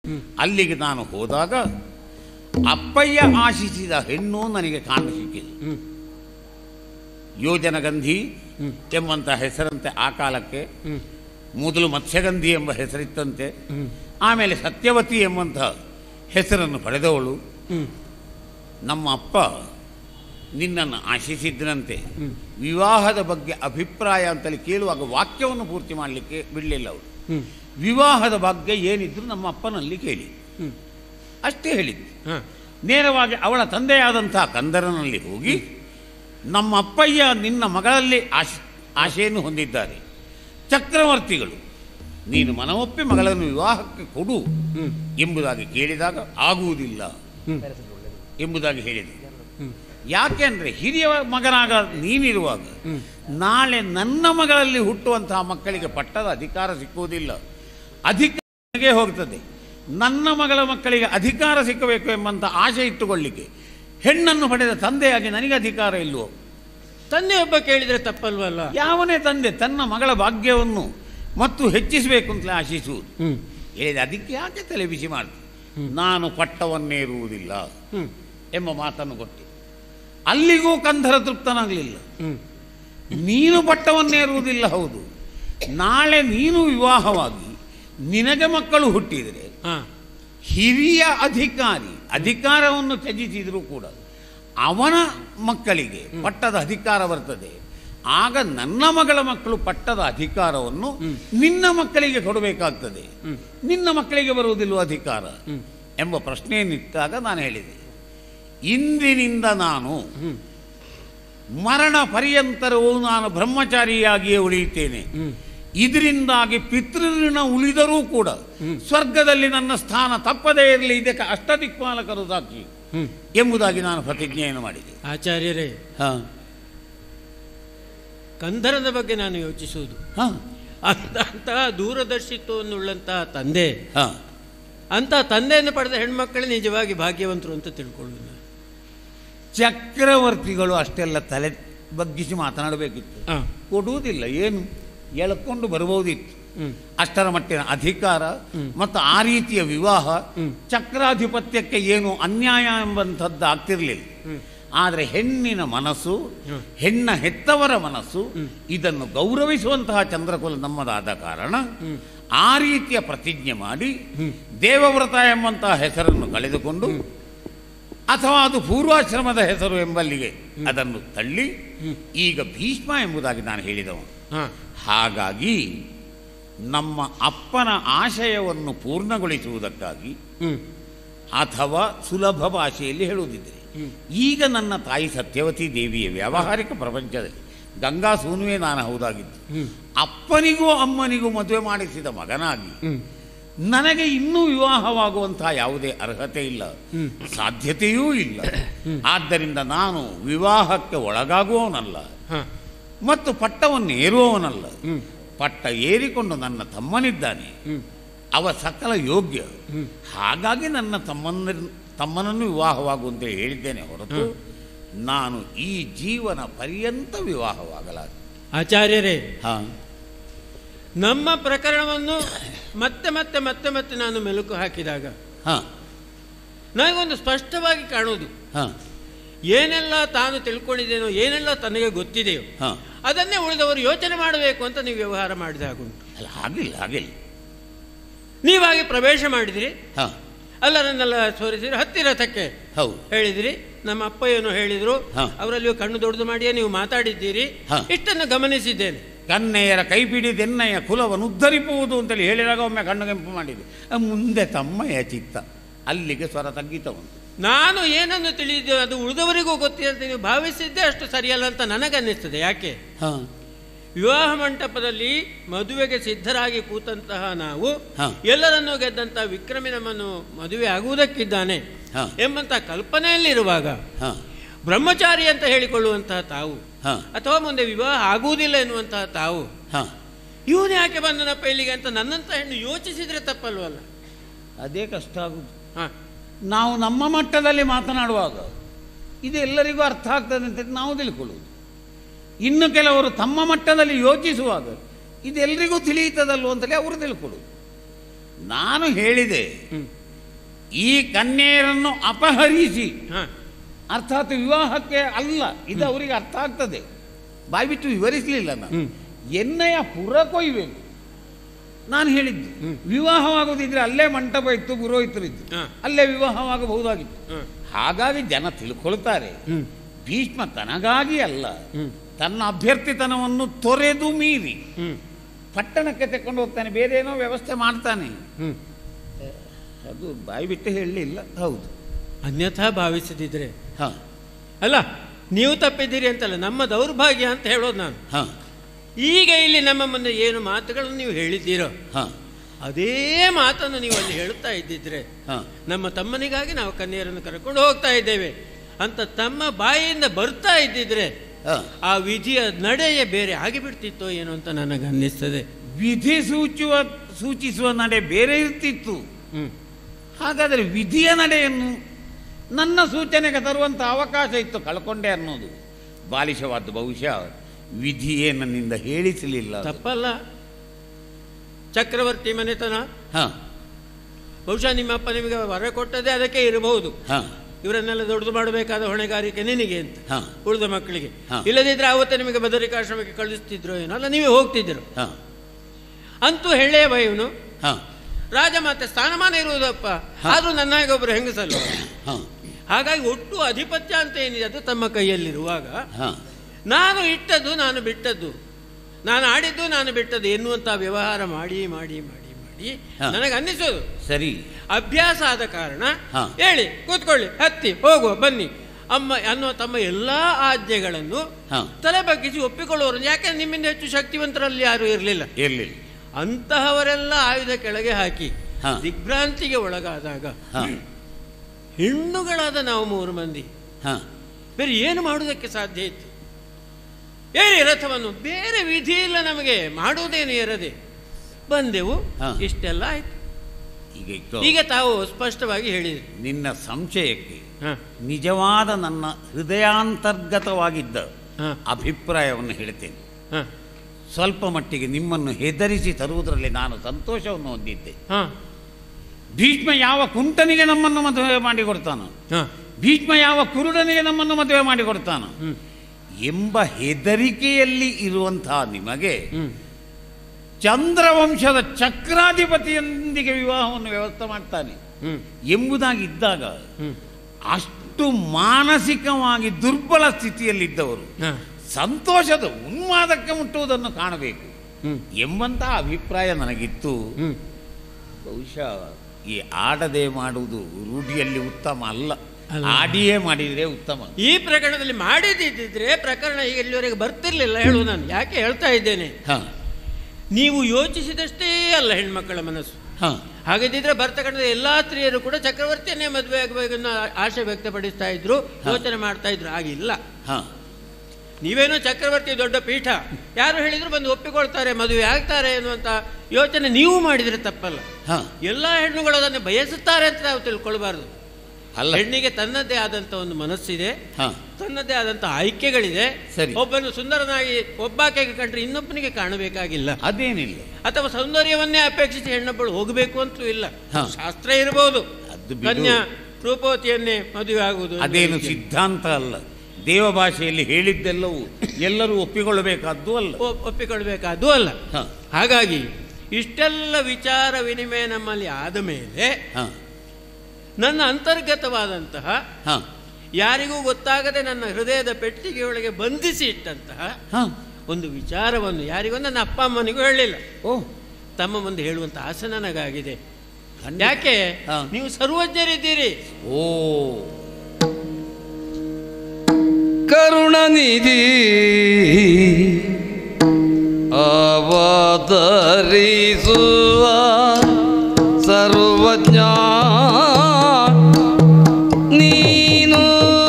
ಅಲ್ಲಿಗೆ ನಾನು ಹೋದಾಗ ಅಪ್ಪಯ್ಯ ಆಶಿಸಿದ ಹೆಣ್ಣು ನನಗೆ ಕಾಣ ಸಿಕ್ಕಿದೆ ಹ್ಮ್. ಯೋಜನಗಂಧಿ ಎಂಬಂಥ ಹೆಸರಂತೆ ಆ ಕಾಲಕ್ಕೆ ಹ್ಮ್. ಮೊದಲು ಮತ್ಸ್ಯಗಂಧಿ ಎಂಬ ಹೆಸರಿತ್ತಂತೆ ಹ್ಮ್. ಆಮೇಲೆ ಸತ್ಯವತಿ ಎಂಬಂಥ ಹೆಸರನ್ನು ಪಡೆದವಳು ಹ್ಮ್. ನಮ್ಮ ಅಪ್ಪ ನಿನ್ನನ್ನು ಆಶಿಸಿದ್ದನಂತೆ ಹ್ಮ್. ವಿವಾಹದ ಬಗ್ಗೆ ಅಭಿಪ್ರಾಯ ಅಂತೇಳಿ ಕೇಳುವಾಗ ವಾಕ್ಯವನ್ನು ಪೂರ್ತಿ ಮಾಡಲಿಕ್ಕೆ ಬಿಡಲಿಲ್ಲ ಅವಳು ಹ್ಮ್. ವಿವಾಹದ ಬಗ್ಗೆ ಏನಿದ್ರು ನಮ್ಮ ಅಪ್ಪನಲ್ಲಿ ಕೇಳಿ ಹ್ಮ್. ಅಷ್ಟೇ ಹೇಳಿದ್ದು ಹಾ. ನೇರವಾಗಿ ಅವಳ ತಂದೆಯಾದಂಥ ಕಂದರನಲ್ಲಿ ಹೋಗಿ ನಮ್ಮ ಅಪ್ಪಯ್ಯ ನಿನ್ನ ಮಗಳಲ್ಲಿ ಆಶೆ ಆಶೆಯನ್ನು ಹೊಂದಿದ್ದಾರೆ ಚಕ್ರವರ್ತಿಗಳು ನೀನು ಮನವೊಪ್ಪಿ ಮಗಳನ್ನು ವಿವಾಹಕ್ಕೆ ಕೊಡು ಹ್ಮ್. ಎಂಬುದಾಗಿ ಕೇಳಿದಾಗ ಆಗುವುದಿಲ್ಲ ಹ್ಮ್. ಎಂಬುದಾಗಿ ಹೇಳಿದೆ ಹ್ಮ್. ಯಾಕೆ ಅಂದರೆ ಹಿರಿಯ ಮಗನಾಗ ನೀನಿರುವಾಗ ಹ್ಮ್. ನಾಳೆ ನನ್ನ ಮಗಳಲ್ಲಿ ಹುಟ್ಟುವಂತಹ ಮಕ್ಕಳಿಗೆ ಪಟ್ಟದ ಅಧಿಕಾರ ಸಿಕ್ಕುವುದಿಲ್ಲ ಅಧಿಕಾರಕ್ಕೆ ಹೋಗ್ತದೆ ನನ್ನ ಮಗಳ ಮಕ್ಕಳಿಗೆ ಅಧಿಕಾರ ಸಿಕ್ಕಬೇಕು ಎಂಬಂಥ ಆಶೆ ಇಟ್ಟುಕೊಳ್ಳಿಕ್ಕೆ ಹೆಣ್ಣನ್ನು ಪಡೆದ ತಂದೆಯಾಗಿ ನನಗೆ ಅಧಿಕಾರ ಇಲ್ವೋ ತಂದೆ ಒಬ್ಬ ಕೇಳಿದ್ರೆ ತಪ್ಪಲ್ವಲ್ಲ ಯಾವನೇ ತಂದೆ ತನ್ನ ಮಗಳ ಭಾಗ್ಯವನ್ನು ಮತ್ತು ಹೆಚ್ಚಿಸಬೇಕು ಅಂತಲೇ ಆಶಿಸುವುದು ಹ್ಮ್. ಹೇಳಿದೆ ಅದಕ್ಕೆ ಯಾಕೆ ತಲೆ ಬಿಸಿ ಮಾಡ್ತೀನಿ ನಾನು ಪಟ್ಟವನ್ನೇರುವುದಿಲ್ಲ ಹ್ಮ್. ಎಂಬ ಮಾತನ್ನು ಕೊಟ್ಟೆ ಅಲ್ಲಿಗೂ ಕಂಧರ ತೃಪ್ತನಾಗಲಿಲ್ಲ ಹ್ಮ್. ನೀನು ಪಟ್ಟವನ್ನೇರುವುದಿಲ್ಲ ಹೌದು ನಾಳೆ ನೀನು ವಿವಾಹವಾಗಿ ನಿನಗೆ ಮಕ್ಕಳು ಹುಟ್ಟಿದರೆ ಹಾ. ಹಿರಿಯ ಅಧಿಕಾರಿ ಅಧಿಕಾರವನ್ನು ತ್ಯಜಿಸಿದರೂ ಕೂಡ ಅವನ ಮಕ್ಕಳಿಗೆ ಪಟ್ಟದ ಅಧಿಕಾರ ಬರ್ತದೆ ಆಗ ನನ್ನ ಮಗಳ ಮಕ್ಕಳು ಪಟ್ಟದ ಅಧಿಕಾರವನ್ನು ನಿನ್ನ ಮಕ್ಕಳಿಗೆ ಕೊಡಬೇಕಾಗ್ತದೆ ನಿನ್ನ ಮಕ್ಕಳಿಗೆ ಬರುವುದಿಲ್ಲ ಅಧಿಕಾರ ಹ್ಮ್. ಎಂಬ ಪ್ರಶ್ನೆಯನ್ನಿಟ್ಟಾಗ ನಾನು ಹೇಳಿದೆ ಇಂದಿನಿಂದ ನಾನು ಮರಣ ಪರ್ಯಂತರವೂ ನಾನು ಬ್ರಹ್ಮಚಾರಿಯಾಗಿಯೇ ಉಳಿಯುತ್ತೇನೆ ಹ್ಮ್. ಇದರಿಂದಾಗಿ ಪಿತೃಋಣ ಉಳಿದರೂ ಕೂಡ ಸ್ವರ್ಗದಲ್ಲಿ ನನ್ನ ಸ್ಥಾನ ತಪ್ಪದೇ ಇರಲಿ ಇದಕ್ಕೆ ಅಷ್ಟದಿಕ್ಪಾಲಕರು ಸಾಕ್ಷಿ ಹ್ಮ್. ಎಂಬುದಾಗಿ ನಾನು ಪ್ರತಿಜ್ಞೆಯನ್ನು ಮಾಡಿದೆ ಆಚಾರ್ಯರೇ ಹಾ ಕಂದರದ ಬಗ್ಗೆ ನಾನು ಯೋಚಿಸುವುದು ಹಾ ಅಂತ ಅಂತಹ ದೂರದರ್ಶಿತ್ವವನ್ನುಳ್ಳಂತಹ ತಂದೆ ಹಾ ಅಂತ ತಂದೆಯನ್ನು ಪಡೆದ ಹೆಣ್ಮಕ್ಕಳೇ ನಿಜವಾಗಿ ಭಾಗ್ಯವಂತರು ಅಂತ ತಿಳ್ಕೊಳ್ಳುವುದು ನಾನು. ಚಕ್ರವರ್ತಿಗಳು ಅಷ್ಟೆಲ್ಲ ತಲೆ ಬಗ್ಗಿಸಿ ಮಾತನಾಡಬೇಕಿತ್ತು ಹಾ. ಕೊಡುವುದಿಲ್ಲ ಏನು ಎಳ್ಕೊಂಡು ಬರಬಹುದಿತ್ತು ಹ್ಮ್. ಅಷ್ಟರ ಮಟ್ಟಿನ ಅಧಿಕಾರ ಮತ್ತು ಆ ರೀತಿಯ ವಿವಾಹ ಚಕ್ರಾಧಿಪತ್ಯಕ್ಕೆ ಏನು ಅನ್ಯಾಯ ಎಂಬಂಥದ್ದು ಆಗ್ತಿರಲಿಲ್ಲ ಆದರೆ ಹೆಣ್ಣಿನ ಮನಸ್ಸು ಹೆಣ್ಣ ಹೆತ್ತವರ ಮನಸ್ಸು ಇದನ್ನು ಗೌರವಿಸುವಂತಹ ಚಂದ್ರಕುಲ ನಮ್ಮದಾದ ಕಾರಣ ಆ ರೀತಿಯ ಪ್ರತಿಜ್ಞೆ ಮಾಡಿ ದೇವವ್ರತ ಎಂಬಂತಹ ಹೆಸರನ್ನು ಕಳೆದುಕೊಂಡು ಅಥವಾ ಅದು ಪೂರ್ವಾಶ್ರಮದ ಹೆಸರು ಎಂಬಲ್ಲಿಗೆ ಅದನ್ನು ತಳ್ಳಿ ಈಗ ಭೀಷ್ಮ ಎಂಬುದಾಗಿ ನಾನು ಹೇಳಿದವನು ಹಾ. ಹಾಗಾಗಿ ನಮ್ಮ ಅಪ್ಪನ ಆಶಯವನ್ನು ಪೂರ್ಣಗೊಳಿಸುವುದಕ್ಕಾಗಿ ಹ್ಮ್. ಅಥವಾ ಸುಲಭ ಭಾಷೆಯಲ್ಲಿ ಹೇಳುವುದಿದ್ರೆ ಈಗ ನನ್ನ ತಾಯಿ ಸತ್ಯವತಿ ದೇವಿಯ ವ್ಯಾವಹಾರಿಕ ಪ್ರಪಂಚದಲ್ಲಿ ಗಂಗಾ ಸೂನುವೆ ನಾನು ಹೌದಾಗಿದ್ದು ಅಪ್ಪನಿಗೂ ಅಮ್ಮನಿಗೂ ಮದುವೆ ಮಾಡಿಸಿದ ಮಗನಾಗಿ ಹ್ಮ್. ನನಗೆ ಇನ್ನೂ ವಿವಾಹವಾಗುವಂತಹ ಯಾವುದೇ ಅರ್ಹತೆ ಇಲ್ಲ ಸಾಧ್ಯತೆಯೂ ಇಲ್ಲ ಆದ್ದರಿಂದ ನಾನು ವಿವಾಹಕ್ಕೆ ಒಳಗಾಗುವವನಲ್ಲ ಹಾ. ಮತ್ತು ಪಟ್ಟವನ್ನು ಏರುವವನಲ್ಲ ಹ್ಮ್. ಪಟ್ಟ ಏರಿಕೊಂಡು ನನ್ನ ತಮ್ಮನಿದ್ದಾನೆ ಹ್ಮ್. ಅವ ಸಕಲ ಯೋಗ್ಯ ಹಾಗಾಗಿ ನನ್ನ ತಮ್ಮನ ತಮ್ಮನನ್ನು ವಿವಾಹವಾಗುವಂತೆ ಹೇಳಿದ್ದೇನೆ ಹೊರತು ನಾನು ಈ ಜೀವನ ಪರ್ಯಂತ ವಿವಾಹವಾಗಲಾರೆ ಆಚಾರ್ಯರೇ ಹಾ ನಮ್ಮ ಪ್ರಕರಣವನ್ನು ಮತ್ತೆ ಮತ್ತೆ ಮತ್ತೆ ಮತ್ತೆ ನಾನು ಮೆಲುಕು ಹಾಕಿದಾಗ ಹಾ ನನಗೊಂದು ಸ್ಪಷ್ಟವಾಗಿ ಕಾಣುವುದು ಹಾ ಏನೆಲ್ಲ ತಾನು ತಿಳ್ಕೊಂಡಿದ್ದೇನೋ ಏನೆಲ್ಲ ತನಗೆ ಗೊತ್ತಿದೆಯೋ ಹಾ ಅದನ್ನೇ ಉಳಿದವರು ಯೋಚನೆ ಮಾಡಬೇಕು ಅಂತ ನೀವು ವ್ಯವಹಾರ ಮಾಡಿದ ಹಾಗುಂಟು ಅಲ್ಲ ಹಾಗಿಲ್ಲ ಹಾಗಿಲ್ಲ ನೀವಾಗಿ ಪ್ರವೇಶ ಮಾಡಿದಿರಿ ಹಾ ಅಲ್ಲ ನನ್ನೆಲ್ಲ ಸೋರಿಸಿರಿ ಹತ್ತಿ ರಥಕ್ಕೆ ಹೌದು ಹೇಳಿದಿರಿ ನಮ್ಮ ಅಪ್ಪ ಏನು ಹೇಳಿದ್ರು ಹಾ. ಅವರಲ್ಲಿ ಕಣ್ಣು ದೊಡ್ಡದು ಮಾಡಿಯೇ ನೀವು ಮಾತಾಡಿದ್ದೀರಿ ಹಾ. ಇಷ್ಟನ್ನು ಗಮನಿಸಿದ್ದೇನೆ ಕನ್ನೆಯರ ಕೈಪಿಡಿದೆನ್ನಯ್ಯ ಕುಲವನ್ನು ಉದ್ಧರಿಪುವುದು ಅಂತೇಳಿ ಹೇಳಿದಾಗ ಒಮ್ಮೆ ಕಣ್ಣುಗೆಂಪು ಮಾಡಿದೆ ಆ ಮುಂದೆ ತಮ್ಮಯ್ಯ ಚಿತ್ತ ಅಲ್ಲಿಗೆ ಸ್ವರ ತಗ್ಗಿತವನು ನಾನು ಏನನ್ನು ತಿಳಿದಿದ್ದೆ ಅದು ಉಳಿದವರಿಗೂ ಗೊತ್ತಿದೆ ಅಂತ ನೀವು ಭಾವಿಸಿದ್ದೆ ಅಷ್ಟು ಸರಿಯಲ್ಲ ಅಂತ ನನಗನ್ನಿಸ್ತದೆ ಯಾಕೆ ಹಾ ವಿವಾಹ ಮಂಟಪದಲ್ಲಿ ಮದುವೆಗೆ ಸಿದ್ಧರಾಗಿ ಕೂತಂತಹ ನಾವು ಹಾ. ಎಲ್ಲರನ್ನೂ ಗೆದ್ದಂತಹ ವಿಕ್ರಮಿ ನಮ್ಮನ್ನು ಮದುವೆ ಆಗುವುದಕ್ಕಿದ್ದಾನೆ ಹಾ. ಎಂಬಂತಹ ಕಲ್ಪನೆಯಲ್ಲಿರುವಾಗ ಹಾ ಬ್ರಹ್ಮಚಾರಿ ಅಂತ ಹೇಳಿಕೊಳ್ಳುವಂತಹ ತಾವು ಹಾ ಅಥವಾ ಮುಂದೆ ವಿವಾಹ ಆಗುವುದಿಲ್ಲ ಎನ್ನುವಂತಹ ತಾವು ಹಾ ಇವನು ಯಾಕೆ ಬಂದನಪ್ಪ ಇಲ್ಲಿಗೆ ಅಂತ ನನ್ನಂತ ಹೆಣ್ಣು ಯೋಚಿಸಿದ್ರೆ ತಪ್ಪಲ್ವಲ್ಲ ಅದೇ ಕಷ್ಟ ಆಗುದು ಹಾ ನಾವು ನಮ್ಮ ಮಟ್ಟದಲ್ಲಿ ಮಾತನಾಡುವಾಗ ಇದು ಎಲ್ಲರಿಗೂ ಅರ್ಥ ಆಗ್ತದೆ ಅಂತ ನಾವು ತಿಳ್ಕೊಳ್ಳುವುದು ಇನ್ನು ಕೆಲವರು ತಮ್ಮ ಮಟ್ಟದಲ್ಲಿ ಯೋಚಿಸುವಾಗ ಇದೆಲ್ಲರಿಗೂ ತಿಳಿಯುತ್ತದಲ್ವ ಅಂತಲೇ ಅವರು ತಿಳ್ಕೊಳ್ಳುವುದು ನಾನು ಹೇಳಿದೆ ಹ್ಮ್. ಈ ಕನ್ಯೆಯರನ್ನು ಅಪಹರಿಸಿ ಹಾ ಅರ್ಥಾತ್ ವಿವಾಹಕ್ಕೆ ಅಲ್ಲ ಇದು ಅವರಿಗೆ ಅರ್ಥ ಆಗ್ತದೆ ಬಾಯ್ಬಿಟ್ಟು ವಿವರಿಸಲಿಲ್ಲ ನಾನು ಹ್ಮ್. ಎಣ್ಣೆಯ ಪುರ ಕೊಯ್ಬೇಕು ನಾನು ಹೇಳಿದ್ದು ಹ್ಮ್. ವಿವಾಹವಾಗುವುದಿದ್ರೆ ಅಲ್ಲೇ ಮಂಟಪ ಇತ್ತು ಪುರೋಹಿತರಿದ್ದು ಹಾ. ಅಲ್ಲೇ ವಿವಾಹವಾಗಬಹುದಾಗಿತ್ತು ಹಾ ಹಾಗಾಗಿ ಜನ ತಿಳ್ಕೊಳ್ತಾರೆ ಹ್ಮ್ ಭೀಷ್ಮ ತನಗಾಗಿ ಅಲ್ಲ ಹ್ಮ್ ತನ್ನ ಅಭ್ಯರ್ಥಿತನವನ್ನು ತೊರೆದು ಮೀರಿ ಹ್ಮ್ ಪಟ್ಟಣಕ್ಕೆ ತೆಕ್ಕೊಂಡು ಹೋಗ್ತಾನೆ ಬೇರೆ ಏನೋ ವ್ಯವಸ್ಥೆ ಮಾಡ್ತಾನೆ ಹ್ಮ್ ಅದು ಬಾಯಿ ಬಿಟ್ಟು ಹೇಳಲಿಲ್ಲ ಹೌದು ಅನ್ಯಥಾ ಭಾವಿಸದಿದ್ರೆ ಹಾಂ ಅಲ್ಲ ನೀವು ತಪ್ಪಿದ್ದೀರಿ ಅಂತಲ್ಲ ನಮ್ಮ ದೌರ್ಭಾಗ್ಯ ಅಂತ ಹೇಳೋದು ನಾನು ಹಾಂ ಈಗ ಇಲ್ಲಿ ನಮ್ಮ ಮುಂದೆ ಏನು ಮಾತುಗಳನ್ನು ನೀವು ಹೇಳಿದ್ದೀರೋ ಹಾಂ ಅದೇ ಮಾತನ್ನು ನೀವು ಅಲ್ಲಿ ಹೇಳುತ್ತಾ ಇದ್ದಿದ್ರೆ ಹಾಂ ನಮ್ಮ ತಮ್ಮನಿಗಾಗಿ ನಾವು ಕನ್ಯರನ್ನು ಕರ್ಕೊಂಡು ಹೋಗ್ತಾ ಇದ್ದೇವೆ ಅಂತ ತಮ್ಮ ಬಾಯಿಯಿಂದ ಬರ್ತಾ ಇದ್ದಿದ್ರೆ ಹಾಂ ಆ ವಿಧಿಯ ನಡೆಯೇ ಬೇರೆ ಆಗಿಬಿಡ್ತಿತ್ತೋ ಏನೋ ಅಂತ ನನಗೆ ಅನ್ನಿಸ್ತದೆ ವಿಧಿ ಸೂಚುವ ಸೂಚಿಸುವ ನಡೆ ಬೇರೆ ಇರ್ತಿತ್ತು ಹ್ಮ್ ಹಾಗಾದರೆ ವಿಧಿಯ ನಡೆಯನ್ನು ನನ್ನ ಸೂಚನೆಗೆ ತರುವಂಥ ಅವಕಾಶ ಇತ್ತು ಕಳ್ಕೊಂಡೆ ಅನ್ನೋದು ಬಾಲಿಶವಾದ್ದು ಬಹುಶಃ ವಿಧಿಯೇ ನನ್ನಿಂದ ಹೇಳಿಸಲಿಲ್ಲ ಅದು. ತಪ್ಪಲ್ಲ ಚಕ್ರವರ್ತಿ ಮನೆತನ ಹಾಂ ಬಹುಶಃ ನಿಮ್ಮಪ್ಪ ನಿಮಗೆ ವರ ಕೊಟ್ಟದೇ ಅದಕ್ಕೆ ಇರಬಹುದು ಹಾಂ ಇವರನ್ನೆಲ್ಲ ದೊಡ್ಡದು ಮಾಡಬೇಕಾದ ಹೊಣೆಗಾರಿಕೆ ನಿನಗೆ ಅಂತ ಹಾಂ ಉಳಿದ ಮಕ್ಕಳಿಗೆ ಹಾ. ಇಲ್ಲದಿದ್ರೆ ಆವತ್ತೇ ನಿಮಗೆ ಬದರಿಕಾಶ್ರಮಕ್ಕೆ ಕಳಿಸ್ತಿದ್ರು ಏನೋ ಅಲ್ಲ ನೀವೇ ಹೋಗ್ತಿದ್ರು ಹಾಂ ಅಂತೂ ಹೇಳೇ ಇವನು ಹಾಂ ರಾಜಮಾತೆ ಸ್ಥಾನಮಾನ ಇರುವುದಪ್ಪ ಆದ್ರೂ ನನ್ನಾಗಿ ಒಬ್ಬರು ಹೆಂಗಸಲ್ವ ಹಾಂ ಹಾಗಾಗಿ ಒಟ್ಟು ಅಧಿಪತ್ಯ ಅಂತ ಏನಿದೆ ಅದು ತಮ್ಮ ಕೈಯಲ್ಲಿರುವಾಗ ಹಾಂ ನಾನು ಇಟ್ಟದ್ದು ನಾನು ಬಿಟ್ಟದ್ದು ನಾನು ಆಡಿದ್ದು ನಾನು ಬಿಟ್ಟದ್ದು ಎನ್ನುವಂಥ ವ್ಯವಹಾರ ಮಾಡಿ ಮಾಡಿ ಮಾಡಿ ಮಾಡಿ ಹಾ. ನನಗೆ ಅನ್ನಿಸೋದು ಸರಿ ಅಭ್ಯಾಸ ಆದ ಕಾರಣ ಹಾ. ಹೇಳಿ ಕೂತ್ಕೊಳ್ಳಿ ಹತ್ತಿ ಹೋಗುವ ಬನ್ನಿ ಅಮ್ಮ ಅನ್ನುವ ತಮ್ಮ ಎಲ್ಲಾ ಆಜ್ಞೆಗಳನ್ನು ಹಾಂ ತಲೆ ಬಗ್ಗಿಸಿ ಒಪ್ಪಿಕೊಳ್ಳುವರು ಯಾಕೆಂದ್ರೆ ನಿಮ್ಮಿಂದ ಹೆಚ್ಚು ಶಕ್ತಿವಂತರಲ್ಲಿ ಯಾರು ಇರಲಿಲ್ಲ ಇರಲಿಲ್ಲ ಅಂತಹವರೆಲ್ಲ ಆಯುಧ ಕೆಳಗೆ ಹಾಕಿ ಹಾ. ದಿಗ್ಭ್ರಾಂತಿಗೆ ಒಳಗಾದಾಗ ಹಾಂ ಹೆಣ್ಣುಗಳಾದ ನಾವು ಮೂರು ಮಂದಿ ಹಾಂ ಬೇರೆ ಏನು ಮಾಡುವುದಕ್ಕೆ ಸಾಧ್ಯ ಇತ್ತು ಏರಿ ರಥವನ್ನು ಬೇರೆ ವಿಧಿ ಇಲ್ಲ ನಮಗೆ ಮಾಡುವುದೇನು ಇರದೆ ಬಂದೆವು ಹಾ. ಇಷ್ಟೆಲ್ಲ ಆಯ್ತು ಈಗ ಇಟ್ಟು ಈಗ ತಾವು ಸ್ಪಷ್ಟವಾಗಿ ಹೇಳಿದ್ರಿ ನಿನ್ನ ಸಂಶಯಕ್ಕೆ ಹಾ ನಿಜವಾದ ನನ್ನ ಹೃದಯಾಂತರ್ಗತವಾಗಿದ್ದ ಹಾ ಅಭಿಪ್ರಾಯವನ್ನು ಹೇಳ್ತೇನೆ ಹಾ ಸ್ವಲ್ಪ ಮಟ್ಟಿಗೆ ನಿಮ್ಮನ್ನು ಹೆದರಿಸಿ ತರುವುದರಲ್ಲಿ ನಾನು ಸಂತೋಷವನ್ನು ಹೊಂದಿದ್ದೆ ಹಾ ಭೀಷ್ಮ ಯಾವ ಕುಂಟನಿಗೆ ನಮ್ಮನ್ನು ಮದುವೆ ಮಾಡಿಕೊಡ್ತಾನೋ ಹಾ ಭೀಷ್ಮ ಯಾವ ಕುರುಡನಿಗೆ ನಮ್ಮನ್ನು ಮದುವೆ ಮಾಡಿಕೊಡ್ತಾನೋ ಹ್ಮ್ ಎಂಬ ಹೆದರಿಕೆಯಲ್ಲಿ ಇರುವಂತಹ ನಿಮಗೆ ಹ್ಮ್ ಚಂದ್ರವಂಶದ ಚಕ್ರಾಧಿಪತಿಯೊಂದಿಗೆ ವಿವಾಹವನ್ನು ವ್ಯವಸ್ಥೆ ಮಾಡ್ತಾನೆ ಹ್ಮ್ ಎಂಬುದಾಗಿದ್ದಾಗ ಹ್ಮ್ ಅಷ್ಟು ಮಾನಸಿಕವಾಗಿ ದುರ್ಬಲ ಸ್ಥಿತಿಯಲ್ಲಿದ್ದವರು ಹಾ ಸಂತೋಷದ ಉನ್ಮಾದಕ್ಕೆ ಮುಟ್ಟುವುದನ್ನು ಕಾಣಬೇಕು ಹ್ಮ್ ಎಂಬಂತಹ ಅಭಿಪ್ರಾಯ ನನಗಿತ್ತು ಹ್ಮ್ ಬಹುಶಃ ಈ ಆಡದೆ ಮಾಡುವುದು ರೂಢಿಯಲ್ಲಿ ಉತ್ತಮ ಅಲ್ಲ ಅಲ್ಲ. ಆಡಿಯೇ ಮಾಡಿದರೆ ಉತ್ತಮ ಈ ಪ್ರಕರಣದಲ್ಲಿ ಮಾಡಿದ್ದಿದ್ರೆ ಪ್ರಕರಣ ಈಗ ಇಲ್ಲಿವರೆಗೆ ಬರ್ತಿರ್ಲಿಲ್ಲ ಹೇಳು ನಾನು ಯಾಕೆ ಹೇಳ್ತಾ ಇದ್ದೇನೆ ಹ ನೀವು ಯೋಚಿಸಿದಷ್ಟೇ ಅಲ್ಲ ಹೆಣ್ಮಕ್ಕಳ ಮನಸ್ಸು ಹ ಹಾಗಿದ್ದಿದ್ರೆ ಭರ್ತಖಂಡದ ಎಲ್ಲಾ ಸ್ತ್ರೀಯರು ಕೂಡ ಚಕ್ರವರ್ತಿಯನ್ನೇ ಮದುವೆ ಆಗಬೇಕನ್ನೋ ಆಶೆ ವ್ಯಕ್ತಪಡಿಸ್ತಾ ಇದ್ರು ಯೋಚನೆ ಮಾಡ್ತಾ ಇದ್ರು ಆಗಿಲ್ಲ ಹ ನೀವೇನೋ ಚಕ್ರವರ್ತಿ ದೊಡ್ಡ ಪೀಠ ಯಾರು ಹೇಳಿದ್ರು ಬಂದು ಒಪ್ಪಿಕೊಳ್ತಾರೆ ಮದುವೆ ಆಗ್ತಾರೆ ಅನ್ನುವಂತ ಯೋಚನೆ ನೀವು ಮಾಡಿದ್ರೆ ತಪ್ಪಲ್ಲ ಹ ಎಲ್ಲಾ ಹೆಣ್ಣುಗಳು ಅದನ್ನು ಬಯಸುತ್ತಾರೆ ಅಂತ ನಾವು ತಿಳ್ಕೊಳ್ಬಾರ್ದು ಅಲ್ಲ ಹೆಣ್ಣಿಗೆ ತನ್ನದೇ ಆದಂತ ಒಂದು ಮನಸ್ಸಿದೆ ಹ ತನ್ನದೇ ಆದಂತ ಆಯ್ಕೆಗಳಿದೆ ಸರಿ. ಒಬ್ಬನು ಸುಂದರನಾಗಿ ಒಬ್ಬಾಕೆಗೆ ಕಂಡ್ರೆ ಇನ್ನೊಬ್ಬನಿಗೆ ಕಾಣಬೇಕಾಗಿಲ್ಲ ಅದೇನಿಲ್ಲ ಅಥವಾ ಸೌಂದರ್ಯವನ್ನೇ ಅಪೇಕ್ಷಿಸಿ ಹೆಣ್ಣೊಬ್ಬಳು ಹೋಗಬೇಕು ಅಂತೂ ಇಲ್ಲ ಹಾ. ಶಾಸ್ತ್ರ ಇರಬಹುದು ಅದು ಬಿಡು. ಕನ್ಯಾ ರೂಪವತಿಯನ್ನೇ ಮದುವೆ ಆಗುವುದು ಅನ್ನೋ ಅದೇನು ರೀತಿಯಲ್ಲಿ. ಸಿದ್ಧಾಂತ ಅಲ್ಲ ದೇವ ಭಾಷೆಯಲ್ಲಿ ಹೇಳಿದ್ದೆಲ್ಲವೂ ಎಲ್ಲರೂ ಒಪ್ಪಿಕೊಳ್ಳಬೇಕಾದ್ದು ಅಲ್ಲ ಒಪ್- ಒಪ್ಪಿಕೊಳ್ಬೇಕಾದ್ದು ಅಲ್ಲ ಹ ಹಾಗಾಗಿ ಇಷ್ಟೆಲ್ಲ ವಿಚಾರ ವಿನಿಮಯ ನಮ್ಮಲ್ಲಿ ಆದ ಮೇಲೆ ಹ ನನ್ನ ಅಂತರ್ಗತವಾದಂತಹ ಹ ಯಾರಿಗೂ ಗೊತ್ತಾಗದೆ ನನ್ನ ಹೃದಯದ ಪೆಟ್ಟಿಗೆಯೊಳಗೆ ಬಂಧಿಸಿ ಇಟ್ಟಂತಹ ಹ ಒಂದು ವಿಚಾರವನ್ನು ಯಾರಿಗೂ ನನ್ನ ಅಪ್ಪ ಅಮ್ಮನಿಗೂ ಹೇಳಲಿಲ್ಲ ಓ ತಮ್ಮ ಮುಂದೆ ಹೇಳುವಂತ ಆಸೆ ನನಗಾಗಿದೆ ಖಂಡಿತ. ಯಾಕೆ ಹಾ. ನೀವು ಸರ್ವಜ್ಞರಿದ್ದೀರಿ ಓ ಕರುಣನಿಧಿ ಅವತರಿಸುವ ಸರ್ವಜ್ಞ ನೀನು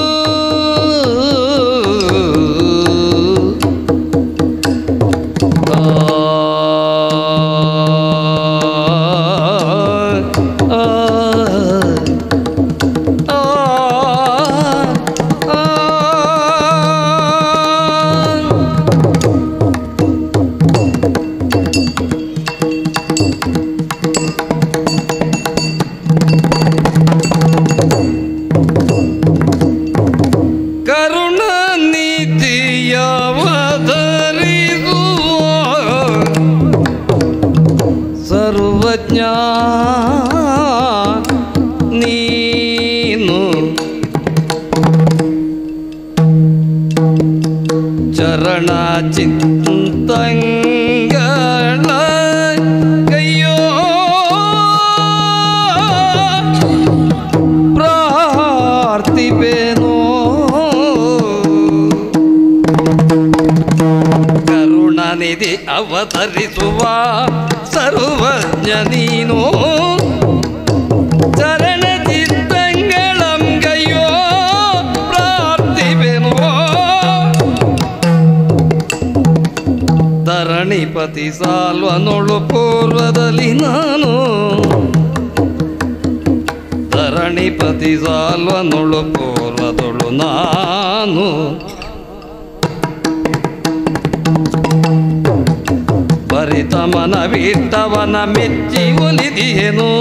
ಆ, ಆ, ಆ, ಆ. ಅವತರಿಸುವ ಸರ್ವಜ್ಞ ನೀನು ಚರಣ ಚಿತ್ತಂಗಳಂ ಕೈಯೋ ಪ್ರಾರ್ಥಿವೆನೋ ಧರಣಿಪತಿ ಸಾಲ್ವನೊಳು ಪೂರ್ವದಲ್ಲಿ ನಾನು ಧರಣಿಪತಿ ಸಾಲ್ವನೊಳು ಪೂರ್ವದೊಳು ನಾನು ಭರಿತ ಮನವಿಟ್ಟವನ ಮೆಚ್ಚಿ ಒಲಿದಿಯೇನು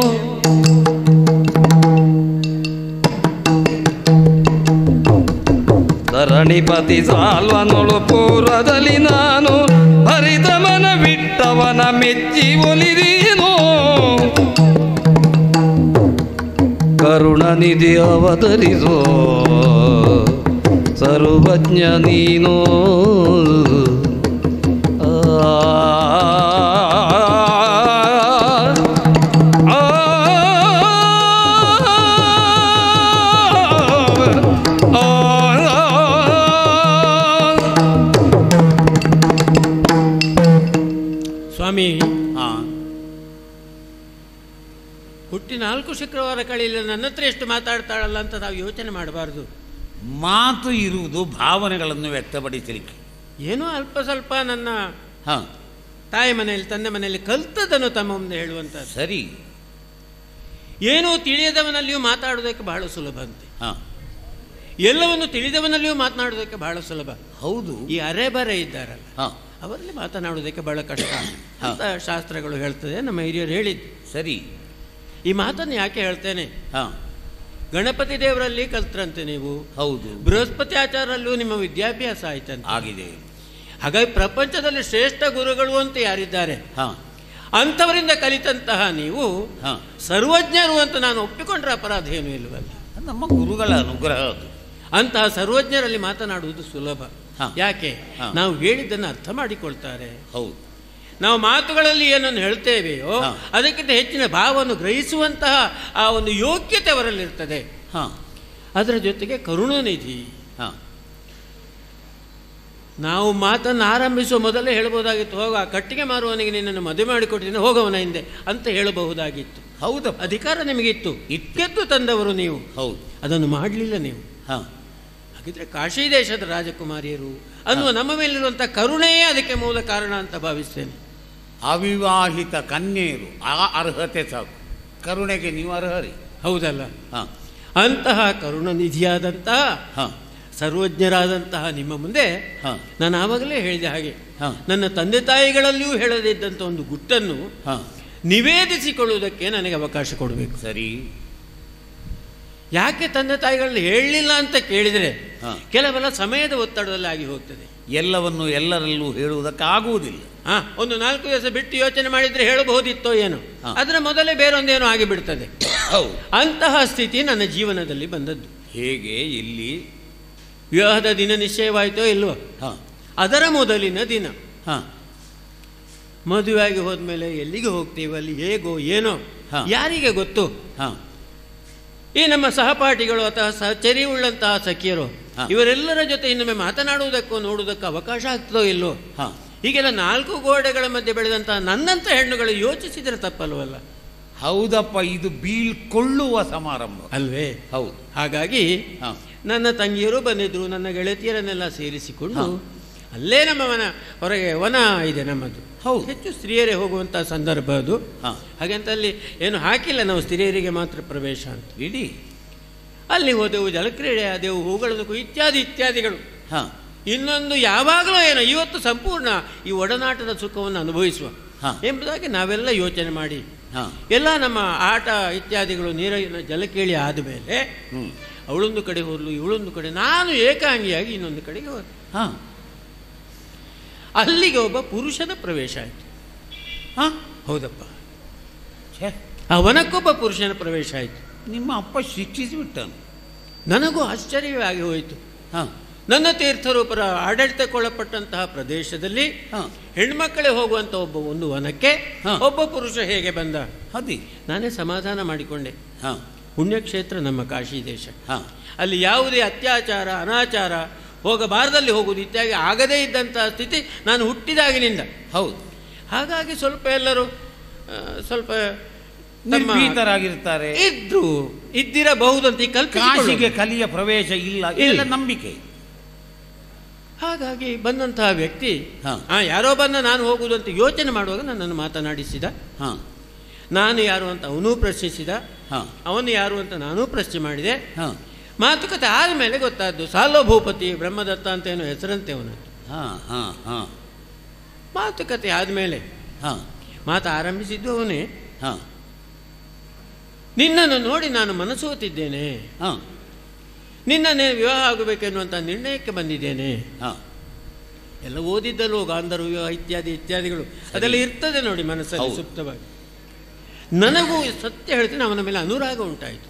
ಧರಣಿಪತಿ ಸಾಲ್ವನೊಳು ಪೂರ್ವದಲ್ಲಿ ನಾನು ಭರಿತ ಮನವಿಟ್ಟವನ ಮೆಚ್ಚಿ ಒಲಿದಿಯೇನು ಕರುಣನಿಧಿ ಅವತರಿಸೋ ಸರ್ವಜ್ಞ ನೀನು ಆ, ಆ, ಆ, ಸ್ವಾಮಿ ಹಾ ಹುಟ್ಟಿ ನಾಲ್ಕು ಶುಕ್ರವಾರ ಕಳೆಯಲ್ಲ ನನ್ನ ಹತ್ರ ಎಷ್ಟು ಮಾತಾಡ್ತಾಳಲ್ಲ ಅಂತ ನಾವು ಯೋಚನೆ ಮಾಡಬಾರ್ದು ಮಾತು ಇರುವುದು ಭಾವನೆಗಳನ್ನು ವ್ಯಕ್ತಪಡಿಸಲಿಕ್ಕೆ ಏನೋ ಅಲ್ಪ ಸ್ವಲ್ಪ ನನ್ನ ಹಾ ತಾಯಿ ಮನೆಯಲ್ಲಿ ತಂದೆ ಮನೆಯಲ್ಲಿ ಕಲ್ತದನ್ನು ತಮ್ಮ ಮುಂದೆ ಹೇಳುವಂಥದ್ದು ಸರಿ ಏನೂ ತಿಳಿಯದವನಲ್ಲಿಯೂ ಮಾತಾಡೋದಕ್ಕೆ ಬಹಳ ಸುಲಭ ಅಂತೆ ಹಾ ಎಲ್ಲವನ್ನು ತಿಳಿದವನಲ್ಲಿಯೂ ಮಾತನಾಡೋದಕ್ಕೆ ಬಹಳ ಸುಲಭ ಹೌದು ಈ ಅರೆಬರೆ ಇದ್ದಾರಲ್ಲ ಹಾ ಅವರಲ್ಲಿ ಮಾತನಾಡೋದಕ್ಕೆ ಬಹಳ ಕಷ್ಟ ಹಾ. ಅಂತ ಶಾಸ್ತ್ರಗಳು ಹೇಳ್ತದೆ ನಮ್ಮ ಹಿರಿಯರು ಹೇಳಿದ್ದು ಸರಿ ಈ ಮಾತನ್ನು ಯಾಕೆ ಹೇಳ್ತೇನೆ ಹಾ ಗಣಪತಿ ದೇವರಲ್ಲಿ ಕಲ್ತ್ರಂತೆ ನೀವು ಹೌದು ಬೃಹಸ್ಪತಿ ಆಚಾರಲ್ಲೂ ನಿಮ್ಮ ವಿದ್ಯಾಭ್ಯಾಸ ಆಯ್ತಂತೆ ಆಗಿದೆ ಹಾಗಾಗಿ ಪ್ರಪಂಚದಲ್ಲಿ ಶ್ರೇಷ್ಠ ಗುರುಗಳು ಅಂತ ಯಾರಿದ್ದಾರೆ ಹಾ ಅಂಥವರಿಂದ ಕಲಿತಂತಹ ನೀವು ಹಾ ಸರ್ವಜ್ಞರು ಅಂತ ನಾನು ಒಪ್ಪಿಕೊಂಡ್ರೆ ಅಪರಾಧ ಏನೂ ಇಲ್ವಲ್ಲ ನಮ್ಮ ಗುರುಗಳ ಅನುಗ್ರಹ ಅದು ಅಂತಹ ಸರ್ವಜ್ಞರಲ್ಲಿ ಮಾತನಾಡುವುದು ಸುಲಭ ಹಾ. ಯಾಕೆ ಹಾ. ನಾವು ಹೇಳಿದ್ದನ್ನು ಅರ್ಥ ಮಾಡಿಕೊಳ್ತಾರೆ ಹೌದು ನಾವು ಮಾತುಗಳಲ್ಲಿ ಏನನ್ನು ಹೇಳ್ತೇವೆಯೋ ಹಾ. ಅದಕ್ಕಿಂತ ಹೆಚ್ಚಿನ ಭಾವವನ್ನು ಗ್ರಹಿಸುವಂತಹ ಆ ಒಂದು ಯೋಗ್ಯತೆ ಅವರಲ್ಲಿರ್ತದೆ ಹಾ ಅದರ ಜೊತೆಗೆ ಕರುಣಾನಿಧಿ ಹಾ ನಾವು ಮಾತನ್ನು ಆರಂಭಿಸುವ ಮೊದಲೇ ಹೇಳ್ಬೋದಾಗಿತ್ತು ಹೋಗ ಆ ಕಟ್ಟಿಗೆ ಮಾರುವವನಿಗೆ ನಿನ್ನನ್ನು ಮದುವೆ ಮಾಡಿಕೊಟ್ಟಿದ್ದೀನಿ ಹೋಗವನ ಹಿಂದೆ ಅಂತ ಹೇಳಬಹುದಾಗಿತ್ತು ಹೌದಪ್ಪ ಅಧಿಕಾರ ನಿಮಗಿತ್ತು ಇತ್ತು. ಗೆದ್ದು ತಂದವರು ನೀವು ಹೌದು ಅದನ್ನು ಮಾಡಲಿಲ್ಲ ನೀವು ಹಾ ಹಾಗಿದ್ರೆ ಕಾಶಿ ದೇಶದ ರಾಜಕುಮಾರಿಯರು ಅನ್ನುವ ನಮ್ಮ ಮೇಲಿರುವಂಥ ಕರುಣೆಯೇ ಅದಕ್ಕೆ ಮೂಲ ಕಾರಣ ಅಂತ ಭಾವಿಸ್ತೇನೆ ಅವಿವಾಹಿತ ಕನ್ಯೆಯರು ಆ ಅರ್ಹತೆ ಸಾಕು ಕರುಣೆಗೆ ನೀವು ಅರ್ಹರಿ ಹೌದಲ್ಲ ಹಾ ಅಂತಹ ಕರುಣನಿಧಿಯಾದಂತಹ ಹಾ ಸರ್ವಜ್ಞರಾದಂತಹ ನಿಮ್ಮ ಮುಂದೆ ಹಾ ನಾನು ಆವಾಗಲೇ ಹೇಳಿದೆ ಹಾಗೆ ಹಾ ನನ್ನ ತಂದೆ ತಾಯಿಗಳಲ್ಲಿಯೂ ಹೇಳದಿದ್ದಂಥ ಒಂದು ಗುಟ್ಟನ್ನು ಹಾ ನಿವೇದಿಸಿಕೊಳ್ಳುವುದಕ್ಕೆ ನನಗೆ ಅವಕಾಶ ಕೊಡಬೇಕು ಸರಿ ಯಾಕೆ ತಂದೆ ತಾಯಿಗಳಲ್ಲಿ ಹೇಳಲಿಲ್ಲ ಅಂತ ಕೇಳಿದರೆ ಹಾ. ಕೆಲವೆಲ್ಲ ಸಮಯದ ಒತ್ತಡದಲ್ಲಿ ಆಗಿ ಹೋಗ್ತದೆ ಎಲ್ಲವನ್ನು ಎಲ್ಲರಲ್ಲೂ ಹೇಳುವುದಕ್ಕೆ ಆಗುವುದಿಲ್ಲ ಹಾ ಒಂದು ನಾಲ್ಕು ದಿವಸ ಬಿಟ್ಟು ಯೋಚನೆ ಮಾಡಿದ್ರೆ ಹೇಳಬಹುದಿತ್ತೋ ಏನೋ ಹಾ. ಅದರ ಮೊದಲೇ ಬೇರೊಂದೇನೋ ಆಗಿಬಿಡ್ತದೆ ಹೌದು ಅಂತಹ ಸ್ಥಿತಿ ನನ್ನ ಜೀವನದಲ್ಲಿ ಬಂದದ್ದು ಹೇಗೆ ಇಲ್ಲಿ ವಿವಾಹದ ದಿನ ನಿಶ್ಚಯವಾಯಿತೋ ಇಲ್ವೋ ಹಾ ಅದರ ಮೊದಲಿನ ದಿನ ಹಾ ಮದುವೆಯಾಗಿ ಹೋದ್ಮೇಲೆ ಎಲ್ಲಿಗೆ ಹೋಗ್ತೀವಿ ಅಲ್ಲಿ ಹೇಗೋ ಏನೋ ಹಾ. ಯಾರಿಗೆ ಗೊತ್ತು ಹಾ ಈ ನಮ್ಮ ಸಹಪಾಠಿಗಳು ಅಥವಾ ಸಹಚರಿ ಉಳ್ಳಂತಹ ಸಖಿಯರು ಹಾ. ಇವರೆಲ್ಲರ ಜೊತೆ ಇನ್ನೊಮ್ಮೆ ಮಾತನಾಡುವುದಕ್ಕೋ ನೋಡುವುದಕ್ಕೂ ಅವಕಾಶ ಆಗ್ತದೋ ಇಲ್ಲೋ ಹಾ ಹೀಗೆಲ್ಲ ನಾಲ್ಕು ಗೋಡೆಗಳ ಮಧ್ಯೆ ಬೆಳೆದಂತಹ ನನ್ನಂಥ ಹೆಣ್ಣುಗಳು ಯೋಚಿಸಿದರೆ ತಪ್ಪಲ್ವಲ್ಲ ಹೌದಪ್ಪ ಇದು ಬೀಳ್ಕೊಳ್ಳುವ ಸಮಾರಂಭ ಅಲ್ವೇ ಹೌದು ಹಾಗಾಗಿ ಹಾ ನನ್ನ ತಂಗಿಯರು ಬಂದಿದ್ರು ನನ್ನ ಗೆಳತಿಯರನ್ನೆಲ್ಲ ಸೇರಿಸಿಕೊಂಡು ಹಾ. ಅಲ್ಲೇ ನಮ್ಮ ಮನ ಹೊರಗೆ ವನ ಇದೆ ನಮ್ಮದು ಹೌದು. ಹೆಚ್ಚು ಸ್ತ್ರೀಯರೇ ಹೋಗುವಂಥ ಸಂದರ್ಭ ಅದು ಹಾ ಹಾಗಂತ ಅಲ್ಲಿ ಏನು ಹಾಕಿಲ್ಲ ನಾವು ಸ್ತ್ರೀಯರಿಗೆ ಮಾತ್ರ ಪ್ರವೇಶ ಅಂತ ಇಡೀ ಅಲ್ಲಿ ಹೋದೆವು ಜಲಕ್ರೀಡೆ ಆದೆವು ಹೂಗಳನ್ನು ಕು- ಇತ್ಯಾದಿ ಇತ್ಯಾದಿಗಳು ಹಾ ಇನ್ನೊಂದು ಯಾವಾಗಲೂ ಏನೋ ಇವತ್ತು ಸಂಪೂರ್ಣ ಈ ಒಡನಾಟದ ಸುಖವನ್ನು ಅನುಭವಿಸುವ ಹಾ. ಎಂಬುದಾಗಿ ನಾವೆಲ್ಲ ಯೋಚನೆ ಮಾಡಿ ಹಾ ಎಲ್ಲ ನಮ್ಮ ಆಟ ಇತ್ಯಾದಿಗಳು ನೀರಿನ ಜಲಕೇಳಿ ಆದಮೇಲೆ ಹ್ಮ್ ಅವಳೊಂದು ಕಡೆ ಹೋದ್ಲು ಇವಳೊಂದು ಕಡೆ ನಾನು ಏಕಾಂಗಿಯಾಗಿ ಇನ್ನೊಂದು ಕಡೆಗೆ ಹೋದೆ ಹಾ ಅಲ್ಲಿಗೆ ಒಬ್ಬ ಪುರುಷನ ಪ್ರವೇಶ ಆಯಿತು ಹಾ ಹೌದಪ್ಪ ಛೇ ಅವನಕ್ಕೊಬ್ಬ ಪುರುಷನ ಪ್ರವೇಶ ಆಯಿತು ನಿಮ್ಮ ಅಪ್ಪ ಶಿಕ್ಷಿಸಿ ಬಿಟ್ಟನು ನನಗೂ ಆಶ್ಚರ್ಯವೇ ಆಗಿ ಹೋಯಿತು ಹಾ ನನ್ನ ತೀರ್ಥರೂಪರ ಆಡಳಿತಕ್ಕೊಳಪಟ್ಟಂತಹ ಪ್ರದೇಶದಲ್ಲಿ ಹಾ ಹೆಣ್ಮಕ್ಕಳೇ ಹೋಗುವಂಥ ಒಬ್ಬ ಒಂದು ವನಕ್ಕೆ ಹಾ. ಒಬ್ಬ ಪುರುಷ ಹೇಗೆ ಬಂದ ಅದಿ ನಾನೇ ಸಮಾಧಾನ ಮಾಡಿಕೊಂಡೆ ಹಾ ಪುಣ್ಯಕ್ಷೇತ್ರ ನಮ್ಮ ಕಾಶಿ ದೇಶ ಹಾ ಅಲ್ಲಿ ಯಾವುದೇ ಅತ್ಯಾಚಾರ ಅನಾಚಾರ ಹೋಗಬಾರದಲ್ಲಿ ಹೋಗುವುದು ಇತ್ಯಾದಿ ಆಗದೇ ಇದ್ದಂತಹ ಸ್ಥಿತಿ ನಾನು ಹುಟ್ಟಿದಾಗಿನಿಂದ ಹೌದು ಹಾಗಾಗಿ ಸ್ವಲ್ಪ ಎಲ್ಲರೂ ಆ, ಸ್ವಲ್ಪ ತಮ್ಮ ನಿರ್ಭೀತರಾಗಿರ್ತಾರೆ ಇದ್ರು ಇದ್ದಿರಬಹುದಂತ ಈ ಕಾಶಿಗೆ ಕಲ್ಪಿಸಿಕೊಳ್ಳುವುದು. ಕಲಿಯ ಪ್ರವೇಶ ಇಲ್ಲ ಇಲ್ಲ. ಇಲ್ಲ ನಂಬಿಕೆ ಹಾಗಾಗಿ ಬಂದಂತಹ ವ್ಯಕ್ತಿ ಹಾ. ಆ ಯಾರೋ ಬಂದ ನಾನು ಹೋಗುವುದು ಅಂತ ಯೋಚನೆ ಮಾಡುವಾಗ ನನ್ನನ್ನು ಮಾತನಾಡಿಸಿದ ಹಾ ನಾನು ಯಾರು ಅಂತ ಅವನೂ ಪ್ರಶ್ನಿಸಿದ ಹಾ ಅವನು ಯಾರು ಅಂತ ನಾನೂ ಪ್ರಶ್ನೆ ಮಾಡಿದೆ ಹಾ ಮಾತುಕತೆ ಆದಮೇಲೆ ಗೊತ್ತಾದ್ದು ಸಾಲೋ ಭೂಪತಿ ಬ್ರಹ್ಮದತ್ತ ಅಂತ ಏನೋ ಹೆಸರಂತೆ ಅವನು ಹಾ ಹಾ ಹಾ ಮಾತುಕತೆ ಆದಮೇಲೆ ಹಾ ಮಾತು ಆರಂಭಿಸಿದ್ದು ಅವನೇ ಹಾ ನಿನ್ನನ್ನು ನೋಡಿ ನಾನು ಮನಸೋತಿದ್ದೇನೆ ಹಾ ನಿನ್ನನ್ನೇ ವಿವಾಹ ಆಗಬೇಕೆನ್ನುವಂಥ ನಿರ್ಣಯಕ್ಕೆ ಬಂದಿದ್ದೇನೆ ಹಾ ಎಲ್ಲ ಓದಿದ್ದಲ್ವೋ ಗಾಂಧರ್ವ ವಿವಾಹ ಇತ್ಯಾದಿ ಇತ್ಯಾದಿಗಳು ಅದೆಲ್ಲ ಇರ್ತದೆ ನೋಡಿ ಮನಸ್ಸಲ್ಲಿ ಹೌದು. ಸುಪ್ತವಾಗಿ ನನಗೂ ಸತ್ಯ ಹೇಳ್ತೀನಿ ಅವನ ಮೇಲೆ ಅನುರಾಗ ಉಂಟಾಯಿತು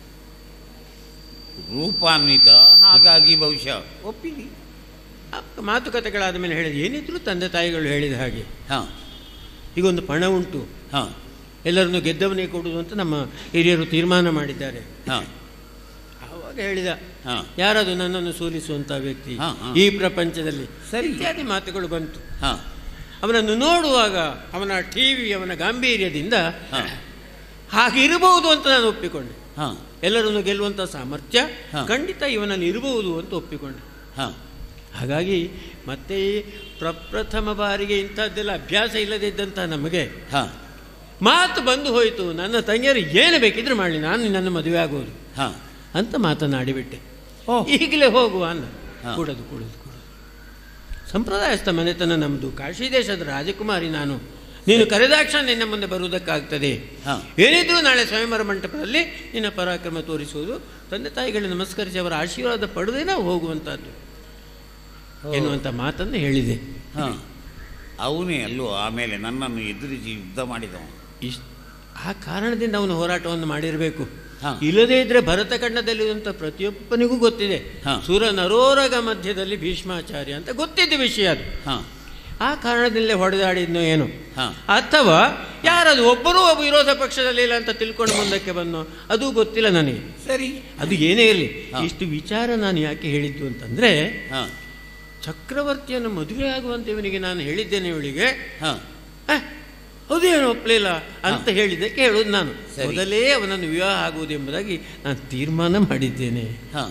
ರೂಪಾನ್ವಿತ ಹಾಗಾಗಿ ಬಹುಶಃ ಒಪ್ಪಿರಿ ಆ ಮಾತುಕತೆಗಳಾದ ಮೇಲೆ ಹೇಳಿದ ಏನಿದ್ರು ತಂದೆ ತಾಯಿಗಳು ಹೇಳಿದ ಹಾಗೆ ಹಾ ಈಗ ಒಂದು ಪಣ ಉಂಟು ಹಾ ಎಲ್ಲರನ್ನು ಗೆದ್ದವನೇ ಕೊಡುವುದು ಅಂತ ನಮ್ಮ ಹಿರಿಯರು ತೀರ್ಮಾನ ಮಾಡಿದ್ದಾರೆ ಹಾ ಆವಾಗ ಹೇಳಿದ ಹಾ ಯಾರದು ನನ್ನನ್ನು ಸೋಲಿಸುವಂಥ ವ್ಯಕ್ತಿ ಹಾ, ಹಾ. ಈ ಪ್ರಪಂಚದಲ್ಲಿ ಸರಿ. ಇತ್ಯಾದಿ ಮಾತುಗಳು ಬಂತು ಹಾ ಅವನನ್ನು ನೋಡುವಾಗ ಅವನ ಟಿವಿ ಅವನ ಗಾಂಭೀರ್ಯದಿಂದ ಹಾ ಹಾಗಿರಬಹುದು ಅಂತ ನಾನು ಒಪ್ಪಿಕೊಂಡೆ ಹಾ ಎಲ್ಲರನ್ನು ಗೆಲ್ಲುವಂಥ ಸಾಮರ್ಥ್ಯ ಹಾ. ಖಂಡಿತ ಇವನಲ್ಲಿ ಇರಬಹುದು ಅಂತ ಒಪ್ಪಿಕೊಂಡೆ ಹಾ ಹಾಗಾಗಿ ಮತ್ತೆ ಈ ಪ್ರಪ್ರಥಮ ಬಾರಿಗೆ ಇಂಥದ್ದೆಲ್ಲ ಅಭ್ಯಾಸ ಇಲ್ಲದಿದ್ದಂಥ ನಮಗೆ ಹಾ ಮಾತು ಬಂದು ಹೋಯಿತು ನನ್ನ ತಂಗಿಯರು ಏನು ಬೇಕಿದ್ರೆ ಮಾಡಲಿ ನಾನು ನಿನ್ನನ್ನು ಮದುವೆ ಆಗೋದು ಹಾ ಅಂತ ಮಾತನಾಡಿಬಿಟ್ಟೆ ಓ ಈಗಲೇ ಹೋಗುವ ಅನ್ನ ಹಾ. ಕೂಡದು ಕೂಡದು ಕೂಡದು ಸಂಪ್ರದಾಯಸ್ಥ ಮನೆತನ ನಮ್ಮದು ಕಾಶಿ ದೇಶದ ರಾಜಕುಮಾರಿ ನಾನು ನೀನು ಕರೆದಾಕ್ಷಣ ನಿನ್ನ ಮುಂದೆ ಬರುವುದಕ್ಕಾಗ್ತದೆ ಹಾ. ಏನಿದ್ರು ನಾಳೆ ಸ್ವಯಂವರ ಮಂಟಪದಲ್ಲಿ ನಿನ್ನ ಪರಾಕ್ರಮ ತೋರಿಸುವುದು ತಂದೆ ತಾಯಿಗಳಿಗೆ ನಮಸ್ಕರಿಸಿ ಅವರ ಆಶೀರ್ವಾದ ಪಡೆದೇ ನಾವು ಹೋಗುವಂಥದ್ದು ಎನ್ನುವಂಥ ಮಾತನ್ನು ಹೇಳಿದೆ ಹಾ ಅವನೇ ಅಲ್ಲೋ ಆಮೇಲೆ ನನ್ನನ್ನು ಎದುರಿಸಿ ಯುದ್ಧ ಮಾಡಿದವ ಇಷ್ಟ ಆ ಕಾರಣದಿಂದ ಅವನು ಹೋರಾಟವನ್ನು ಮಾಡಿರಬೇಕು ಹಾ. ಇಲ್ಲದೇ ಇದ್ರೆ ಭರತಖಂಡದಲ್ಲಿರುವಂಥ ಪ್ರತಿಯೊಬ್ಬನಿಗೂ ಗೊತ್ತಿದೆ ಹಾ. ಸುರ ನರೋರಗ ಮಧ್ಯದಲ್ಲಿ ಭೀಷ್ಮಾಚಾರ್ಯ ಅಂತ ಗೊತ್ತಿದ್ದ ವಿಷಯ ಅದು ಹಾ ಆ ಕಾರಣದಲ್ಲೇ ಹೊಡೆದಾಡಿದ್ನೋ ಏನು ಹಾ ಅಥವಾ ಯಾರದು ಒಬ್ಬರೂ ಒಬ್ಬ ವಿರೋಧ ಪಕ್ಷದಲ್ಲಿ ಇಲ್ಲ ಅಂತ ತಿಳ್ಕೊಂಡು ಮುಂದಕ್ಕೆ ಬಂದೋ ಅದು ಗೊತ್ತಿಲ್ಲ ನನಗೆ ಸರಿ ಅದು ಏನೇ ಇರಲಿ ಹಾ. ಇಷ್ಟು ವಿಚಾರ ನಾನು ಯಾಕೆ ಹೇಳಿದ್ದು ಅಂತಂದ್ರೆ ಹಾ ಚಕ್ರವರ್ತಿಯನ್ನು ಮದುವೆ ಆಗುವಂತೆ ಇವನಿಗೆ ನಾನು ಹೇಳಿದ್ದೇನೆ ಇವಳಿಗೆ ಹಾ ಆ, ಹೌದೇನು ಒಪ್ಪಲಿಲ್ಲ ಅಂತ ಹೇಳಿದ್ದಕ್ಕೆ ಹೇಳೋದು ನಾನು ಸರಿ. ಮೊದಲೇ ಅವನನ್ನು ವಿವಾಹ ಆಗುವುದು ಎಂಬುದಾಗಿ ನಾನು ತೀರ್ಮಾನ ಮಾಡಿದ್ದೇನೆ ಹಾ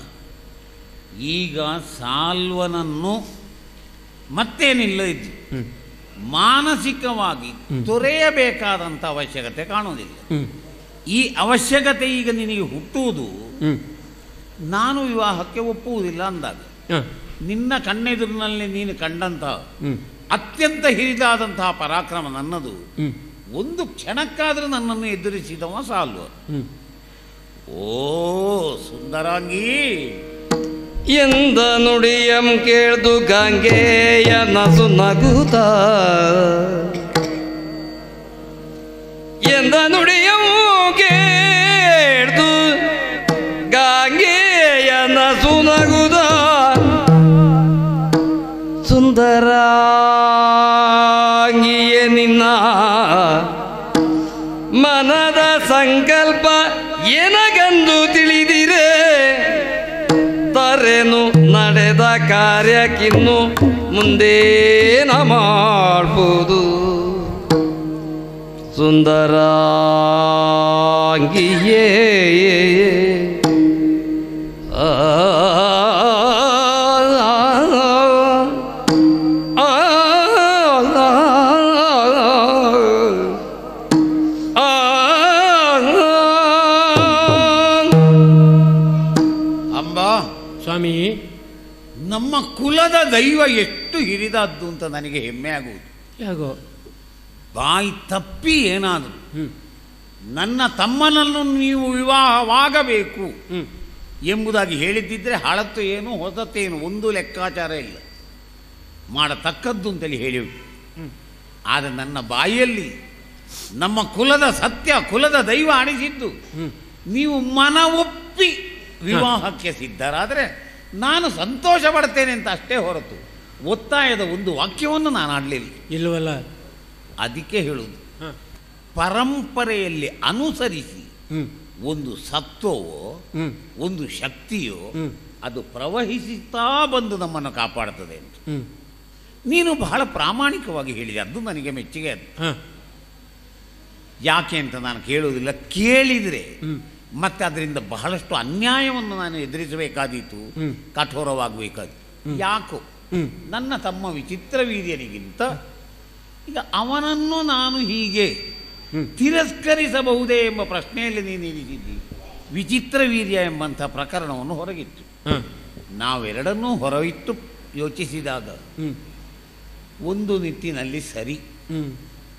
ಈಗ ಸಾಲ್ವನನ್ನು ಮತ್ತೇನಿಲ್ಲ ಇದ್ದು ಹ್ಮ್ ಮಾನಸಿಕವಾಗಿ ಹ್ಮ್. ತೊರೆಯಬೇಕಾದಂಥ ಅವಶ್ಯಕತೆ ಕಾಣುವುದಿಲ್ಲ ಹ್ಮ್ ಈ ಅವಶ್ಯಕತೆ ಈಗ ನಿನಗೆ ಹುಟ್ಟುವುದು ಹ್ಮ್ ನಾನು ವಿವಾಹಕ್ಕೆ ಒಪ್ಪುವುದಿಲ್ಲ ಅಂದಾಗ ಹಾ, ನಿನ್ನ ಕಣ್ಣೆದುರಿನಲ್ಲಿ ನೀನು ಕಂಡಂತಹ ಹ್ಮ್ ಅತ್ಯಂತ ಹಿರಿದಾದಂತಹ ಪರಾಕ್ರಮ ನನ್ನದು ಹ್ಮ್ ಒಂದು ಕ್ಷಣಕ್ಕಾದರೂ ನನ್ನನ್ನು ಎದುರಿಸಿದವ ಸಾಲ್ವ ಹ್ಮ್ ಓ ಸುಂದರಾಂಗಿ ಎಂದ ನುಡಿಯಂ ಕೇಳ್ದು ಗಂಗೆಯ ನಸು ನಗುತ್ತ ಎಂದ ನುಡಿಯಂ ಕೇಳ್ದು ಗಂಗೆಯ ನಸು ನಗುದ ಸುಂದರಾಂಗಿಯೇ ನಿನ್ನ ಮನದ ಸಂಕಲ್ಪ ಏನಗಂದು ತಿಳಿದಿರೆ ತರೆನು ನಡೆದ ಕಾರ್ಯಕ್ಕಿನ್ನು ಮುಂದೇನ ಮಾಡ್ಬೋದು ಸುಂದರಾಂಗಿಯೇ ಆ, ಆ, ಆ, ಅಂಬಾ ಸ್ವಾಮಿ ನಮ್ಮ ಕುಲದ ದೈವ ಎಷ್ಟು ಹಿರಿದಾದ್ದು ಅಂತ ನನಗೆ ಹೆಮ್ಮೆ ಆಗುವುದು ಯಾಗೋ ಬಾಯಿ ತಪ್ಪಿ ಏನಾದರೂ ಹ್ಮ್ ನನ್ನ ತಮ್ಮನನ್ನು ನೀವು ವಿವಾಹವಾಗಬೇಕು ಹ್ಮ್ ಎಂಬುದಾಗಿ ಹೇಳಿದ್ದಿದ್ರೆ ಹಳತ್ತು ಏನು ಹೊಸತೇನು ಒಂದು ಲೆಕ್ಕಾಚಾರ ಇಲ್ಲ ಮಾಡತಕ್ಕದ್ದು ಅಂತೇಳಿ ಹೇಳಿಬಿಟ್ಟು ಹ್ಮ್. ಆದರೆ ನನ್ನ ಬಾಯಿಯಲ್ಲಿ ನಮ್ಮ ಕುಲದ ಸತ್ಯ ಕುಲದ ದೈವ ಅಣಿಸಿದ್ದು ಹ್ಮ್ ನೀವು ಮನ ಒಪ್ಪಿ ವಿವಾಹಕ್ಕೆ ಸಿದ್ಧರಾದರೆ ನಾನು ಸಂತೋಷ ಪಡ್ತೇನೆ ಅಂತ ಅಷ್ಟೇ ಹೊರತು ಒತ್ತಾಯದ ಒಂದು ವಾಕ್ಯವನ್ನು ನಾನು ಆಡಲಿಲ್ಲ ಇಲ್ವಲ್ಲ ಅದಕ್ಕೆ ಹೇಳುವುದು ಹಾ ಪರಂಪರೆಯಲ್ಲಿ ಅನುಸರಿಸಿ ಹ್ಮ್ ಒಂದು ಸತ್ವವೋ ಹ್ಮ್ ಒಂದು ಶಕ್ತಿಯೋ ಹ್ಮ್. ಅದು ಪ್ರವಹಿಸುತ್ತಾ ಬಂದು ನಮ್ಮನ್ನು ಕಾಪಾಡ್ತದೆ ಅಂತ ಹ್ಮ್ ನೀನು ಬಹಳ ಪ್ರಾಮಾಣಿಕವಾಗಿ ಹೇಳಿದೆ ಅದು ನನಗೆ ಮೆಚ್ಚುಗೆ ಅದು ಹಾ ಯಾಕೆ ಅಂತ ನಾನು ಕೇಳುವುದಿಲ್ಲ ಕೇಳಿದರೆ ಹ್ಮ್ ಮತ್ತೆ ಅದರಿಂದ ಬಹಳಷ್ಟು ಅನ್ಯಾಯವನ್ನು ನಾನು ಎದುರಿಸಬೇಕಾದೀತು ಹ್ಮ್. ಕಠೋರವಾಗಬೇಕಾದೀತು ಯಾಕೋ ಹ್ಮ್ ನನ್ನ ತಮ್ಮ ವಿಚಿತ್ರ ವೀರ್ಯನಿಗಿಂತ ಈಗ ಅವನನ್ನು ನಾನು ಹೀಗೆ ಹ್ಮ್. ತಿರಸ್ಕರಿಸಬಹುದೇ ಎಂಬ ಪ್ರಶ್ನೆಯಲ್ಲಿ ನೀನು ಇರಿಸಿದ್ದಿ ವಿಚಿತ್ರ ವೀರ್ಯ ಎಂಬಂಥ ಪ್ರಕರಣವನ್ನು ಹೊರಗಿತ್ತು ಹಾ ನಾವೆರಡನ್ನೂ ಹೊರಗಿಟ್ಟು ಯೋಚಿಸಿದಾಗ ಹ್ಮ್ ಒಂದು ನಿಟ್ಟಿನಲ್ಲಿ ಸರಿ ಹ್ಮ್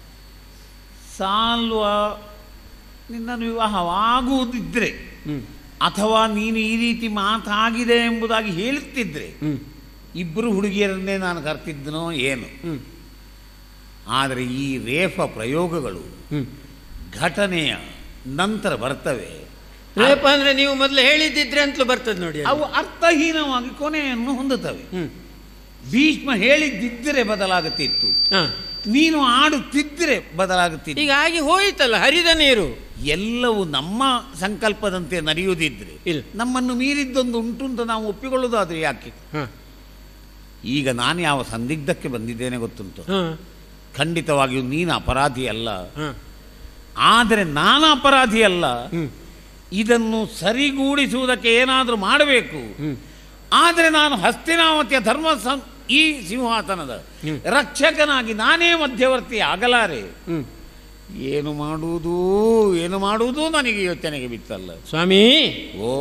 ಸಾಲ್ವ ನಿನ್ನನ್ನು ವಿವಾಹವಾಗುವುದಿದ್ದರೆ ಹ್ಮ್ ಅಥವಾ ನೀನು ಈ ರೀತಿ ಮಾತಾಗಿದೆ ಎಂಬುದಾಗಿ ಹೇಳುತ್ತಿದ್ದರೆ ಹ್ಮ್ ಇಬ್ಬರು ಹುಡುಗಿಯರನ್ನೇ ನಾನು ಕರ್ತಿದ್ದನೋ ಏನು ಹ್ಮ್ ಆದರೆ ಈ ರೇಫ ಪ್ರಯೋಗಗಳು ಹ್ಮ್ ಘಟನೆಯ ನಂತರ ಬರ್ತವೆ ರೇಪ ಅಂದ್ರೆ ನೀವು ಮೊದಲು ಹೇಳಿದ್ದಿದ್ರೆ ಅಂತಲೂ ಬರ್ತದೆ ನೋಡಿ ಅಲ್ಲಿ. ಅವು ಅರ್ಥಹೀನವಾಗಿ ಕೊನೆಯನ್ನು ಹೊಂದುತ್ತವೆ ಹ್ಮ್ ಭೀಷ್ಮ ಹೇಳಿದ್ದಿದ್ದರೆ ಬದಲಾಗುತ್ತಿತ್ತು ಹಾ ನೀನು ಆಡುತ್ತಿದ್ದರೆ ಬದಲಾಗುತ್ತಿತ್ತು ಈಗ ಆಗಿ ಹೋಯಿತಲ್ಲ ಹರಿದ ನೀರು ಎಲ್ಲವೂ ನಮ್ಮ ಸಂಕಲ್ಪದಂತೆ ನಡೆಯುವುದಿದ್ರೆ ಇಲ್ಲ. ನಮ್ಮನ್ನು ಮೀರಿದ್ದೊಂದು ಉಂಟು ಅಂತ ನಾವು ಒಪ್ಪಿಕೊಳ್ಳುವುದಾದ್ರೆ ಯಾಕೆ ಹಾ ಈಗ ನಾನು ಯಾವ ಸಂದಿಗ್ಧಕ್ಕೆ ಬಂದಿದ್ದೇನೆ ಗೊತ್ತುಂಟು ಹಾ ಖಂಡಿತವಾಗಿಯೂ ನೀನು ಅಪರಾಧಿ ಅಲ್ಲ ಹಾ ಆದರೆ ನಾನು ಅಪರಾಧಿ ಅಲ್ಲ ಹ್ಮ್ ಇದನ್ನು ಸರಿಗೂಡಿಸುವುದಕ್ಕೆ ಏನಾದರೂ ಮಾಡಬೇಕು ಹ್ಮ್ ಆದರೆ ನಾನು ಹಸ್ತಿನಾವತಿಯ ಧರ್ಮ ಸಂ ಈ ಸಿಂಹಾಸನದ ಹ್ಮ್. ರಕ್ಷಕನಾಗಿ ನಾನೇ ಮಧ್ಯವರ್ತಿ ಆಗಲಾರೆ ಹ್ಮ್ ಏನು ಮಾಡುವುದು ಏನು ಮಾಡುವುದು ನನಗೆ ಯೋಚನೆಗೆ ಬಿತ್ತಲ್ಲ ಸ್ವಾಮಿ ಓ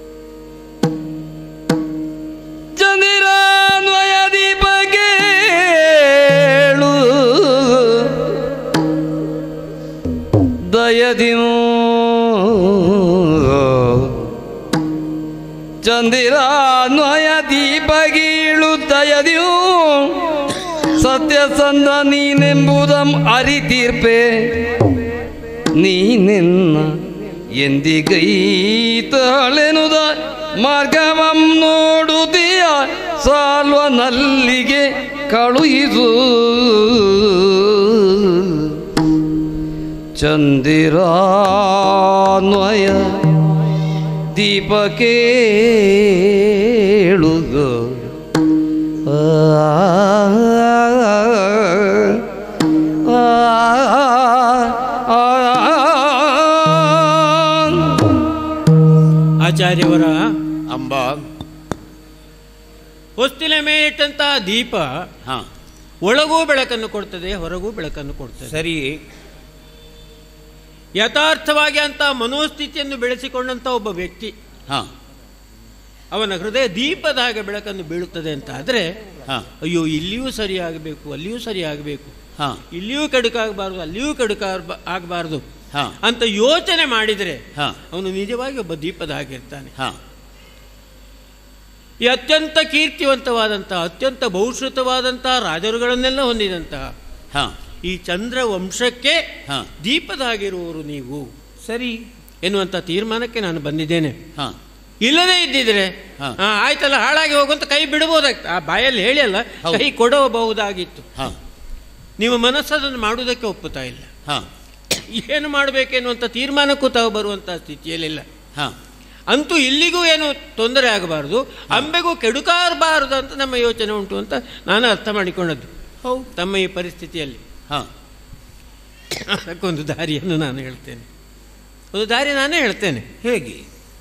ಚಂದಿರಾನ್ವಯ ದೀಪಗೇಳು ದಯದಿನು ಚಂದಿರಾನ್ವಯ ದೀಪಗೀಳು ದಯದಿಯು ಸತ್ಯಸಂಧ ನೀನೆಂಬುದಂ ಅರಿತೀರ್ಪೆ ನೀನೆನ್ನ ಎಂದಿಗೈತಳೆನುದ ಮಾರ್ಗವಂ ನೋಡುತ್ತೀಯ ಸಾಲ್ವನಲ್ಲಿಗೆ ಕಳುಹಿಸು ಚಂದಿರಾನ್ವಯ ದೀಪಕೇಳುಗ ಆ ಆಚಾರ್ಯವರ ಅಂಬ ಹೊಸ್ತಿಲ ಮೇಲಿಟ್ಟಂತಹ ದೀಪ ಹಾ ಒಳಗೂ ಬೆಳಕನ್ನು ಕೊಡ್ತದೆ ಹೊರಗೂ ಬೆಳಕನ್ನು ಕೊಡ್ತದೆ ಸರಿ ಯಥಾರ್ಥವಾಗಿ ಅಂತ ಮನೋಸ್ಥಿತಿಯನ್ನು ಬೆಳೆಸಿಕೊಂಡಂತ ಒಬ್ಬ ವ್ಯಕ್ತಿ ಹಾ ಅವನ ಹೃದಯ ದೀಪದ ಹಾಗೆ ಬೆಳಕನ್ನು ಬೀಳುತ್ತದೆ ಅಂತ ಆದರೆ ಹಾ ಅಯ್ಯೋ ಇಲ್ಲಿಯೂ ಸರಿಯಾಗಬೇಕು ಅಲ್ಲಿಯೂ ಸರಿಯಾಗಬೇಕು ಹಾ ಇಲ್ಲಿಯೂ ಕಡುಕಾಗಬಾರ್ದು ಅಲ್ಲಿಯೂ ಕಡುಕ ಆಗಬಾರ್ದು ಹಾ ಅಂತ ಯೋಚನೆ ಮಾಡಿದರೆ ಹಾ ಅವನು ನಿಜವಾಗಿ ಒಬ್ಬ ದೀಪದ ಹಾಗಿರ್ತಾನೆ ಹಾ ಈ ಅತ್ಯಂತ ಕೀರ್ತಿವಂತವಾದಂತಹ ಅತ್ಯಂತ ಬಹುಶ್ರುತವಾದಂತಹ ರಾಜರುಗಳನ್ನೆಲ್ಲ ಹೊಂದಿದಂತಹ ಹಾ ಈ ಚಂದ್ರ ವಂಶಕ್ಕೆ ಹಾ ದೀಪದ ಹಾಗಿರುವವರು ನೀವು ಸರಿ ಎನ್ನುವಂಥ ತೀರ್ಮಾನಕ್ಕೆ ನಾನು ಬಂದಿದ್ದೇನೆ ಹಾ ಇಲ್ಲದೇ ಇದ್ದಿದ್ರೆ ಹಾ. ಆ, ಆಯ್ತಲ್ಲ ಹಾಳಾಗಿ ಹೋಗುವಂತ ಕೈ ಬಿಡಬಹುದಾಗಿತ್ತು ಆ ಬಾಯಲ್ಲಿ ಹೇಳಿ ಅಲ್ಲ ಹೌದು. ಕೈ ಕೊಡಬಹುದಾಗಿತ್ತು ಹಾ ನೀವು ಮನಸ್ಸದನ್ನು ಮಾಡುವುದಕ್ಕೆ ಒಪ್ಪುತ್ತಾ ಇಲ್ಲ ಹಾ ಏನು ಮಾಡಬೇಕೆನ್ನುವಂಥ ತೀರ್ಮಾನಕ್ಕೂ ತಾವು ಬರುವಂಥ ಸ್ಥಿತಿಯಲ್ಲಿಲ್ಲ ಹಾ ಅಂತೂ ಇಲ್ಲಿಗೂ ಏನು ತೊಂದರೆ ಆಗಬಾರ್ದು ಅಂಬೆಗೂ ಕೆಡುಕಾರಬಾರದು ಅಂತ ನಮ್ಮ ಯೋಚನೆ ಉಂಟು ಅಂತ ನಾನು ಅರ್ಥ ಮಾಡಿಕೊಂಡದ್ದು ಹೌದು ತಮ್ಮ ಈ ಪರಿಸ್ಥಿತಿಯಲ್ಲಿ ಹಾ ಅದಕ್ಕೊಂದು ದಾರಿಯನ್ನು ನಾನು ಹೇಳ್ತೇನೆ ಒಂದು ದಾರಿ ನಾನೇ ಹೇಳ್ತೇನೆ ಹೇಗೆ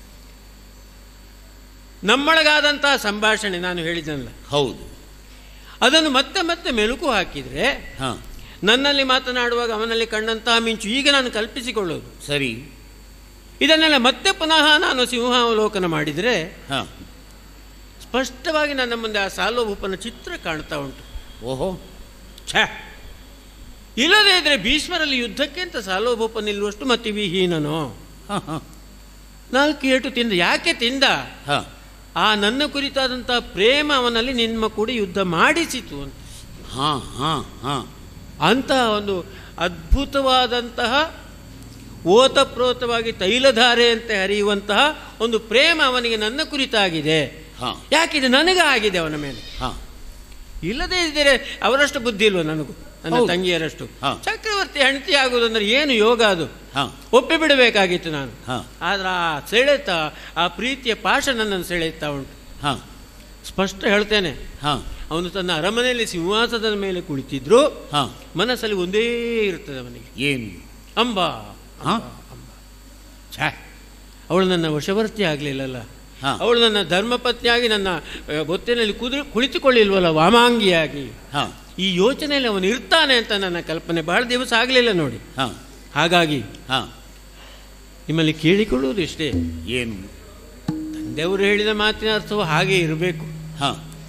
ನಮ್ಮೊಳಗಾದಂತಹ ಸಂಭಾಷಣೆ ನಾನು ಹೇಳಿದ್ದನಲ್ಲ ಹೌದು ಅದನ್ನು ಮತ್ತೆ ಮತ್ತೆ ಮೆಲುಕು ಹಾಕಿದರೆ ಹಾ ನನ್ನಲ್ಲಿ ಮಾತನಾಡುವಾಗ ಅವನಲ್ಲಿ ಕಂಡಂತಹ ಮಿಂಚು ಈಗ ನಾನು ಕಲ್ಪಿಸಿಕೊಳ್ಳೋದು ಸರಿ ಇದನ್ನೆಲ್ಲ ಮತ್ತೆ ಪುನಃ ನಾನು ಸಿಂಹಾವಲೋಕನ ಮಾಡಿದರೆ ಹಾ ಸ್ಪಷ್ಟವಾಗಿ ನನ್ನ ಮುಂದೆ ಆ ಸಾಲೋಭೂಪನ ಚಿತ್ರ ಕಾಣ್ತಾ ಉಂಟು ಓಹೋ ಛೇ ಇಲ್ಲದೇ ಇದ್ರೆ ಭೀಷ್ಮರಲ್ಲಿ ಯುದ್ಧಕ್ಕೆ ಅಂತ ಸಾಲೋಭೂಪ ನಿಲ್ಲುವಷ್ಟು ಮತ್ತೆ ವಿಹೀನನೋ ಹಾ ಹಾ ನಾಲ್ಕು ಏಟು ತಿಂದ ಯಾಕೆ ತಿಂದ ಹಾ ಆ ನನ್ನ ಕುರಿತಾದಂತಹ ಪ್ರೇಮ ಅವನಲ್ಲಿ ನಿಮ್ಮ ಕೂಡ ಯುದ್ಧ ಮಾಡಿಸಿತು ಅಂತ ಹಾ ಹಾ ಹಾ ಅಂತಹ ಒಂದು ಅದ್ಭುತವಾದಂತಹ ಓತಪ್ರೋತವಾಗಿ ತೈಲಧಾರೆಯಂತೆ ಹರಿಯುವಂತಹ ಒಂದು ಪ್ರೇಮ ಅವನಿಗೆ ನನ್ನ ಕುರಿತಾಗಿದೆ ಹಾ ಯಾಕಿದೆ ನನಗೆ ಆಗಿದೆ ಅವನ ಮೇಲೆ ಹಾ ಇಲ್ಲದೇ ಇದ್ದರೆ ಅವರಷ್ಟು ಬುದ್ಧಿ ಇಲ್ವ ನನಗೂ ನನ್ನ ಹೌದು. ತಂಗಿಯರಷ್ಟು ಹಾ. ಚಕ್ರವರ್ತಿ ಹೆಂಡತಿ ಆಗುವುದಂದ್ರೆ ಏನು ಯೋಗ ಅದು ಹಾ ಒಪ್ಪಿ ಬಿಡಬೇಕಾಗಿತ್ತು ನಾನು ಹಾ. ಆದ್ರೆ ಆ ಸೆಳೆತ ಆ ಪ್ರೀತಿಯ ಪಾಶ ನನ್ನನ್ನು ಸೆಳೆಯುತ್ತಾ ಉಂಟು ಹಾ ಸ್ಪಷ್ಟ ಹೇಳ್ತೇನೆ ಹಾ ಅವನು ತನ್ನ ಅರಮನೆಯಲ್ಲಿ ಸಿಂಹಾಸನದ ಮೇಲೆ ಕುಳಿತಿದ್ರು ಹಾ ಮನಸ್ಸಲ್ಲಿ ಒಂದೇ ಇರ್ತದೆ ಅವನಿಗೆ ಏನು ಅಂಬಾ ಹಾ ಛೇ ಅವಳು ನನ್ನ ವಶವರ್ತಿ ಆಗಲಿಲ್ಲಲ್ಲ ಹಾ. ಅವಳು ನನ್ನ ಧರ್ಮಪತ್ನಿಯಾಗಿ ನನ್ನ ಆ, ಬೊತ್ತಿನಲ್ಲಿ ಕುದುರೆ ಕುಳಿತುಕೊಳ್ಳಿಲ್ವಲ್ಲ ವಾಮಾಂಗಿಯಾಗಿ ಹಾ ಈ ಯೋಚನೆಯಲ್ಲಿ ಅವನು ಇರ್ತಾನೆ ಅಂತ ನನ್ನ ಕಲ್ಪನೆ ಬಹಳ ದಿವಸ ಆಗಲಿಲ್ಲ ನೋಡಿ ಹಾ ಹಾಗಾಗಿ ಹಾ ನಿಮ್ಮಲ್ಲಿ ಕೇಳಿಕೊಳ್ಳುವುದು ಇಷ್ಟೇ ಏನು ತಂದೆಯವರು ಹೇಳಿದ ಮಾತಿನ ಅರ್ಥವು ಹಾಗೆ ಇರಬೇಕು ಹಾ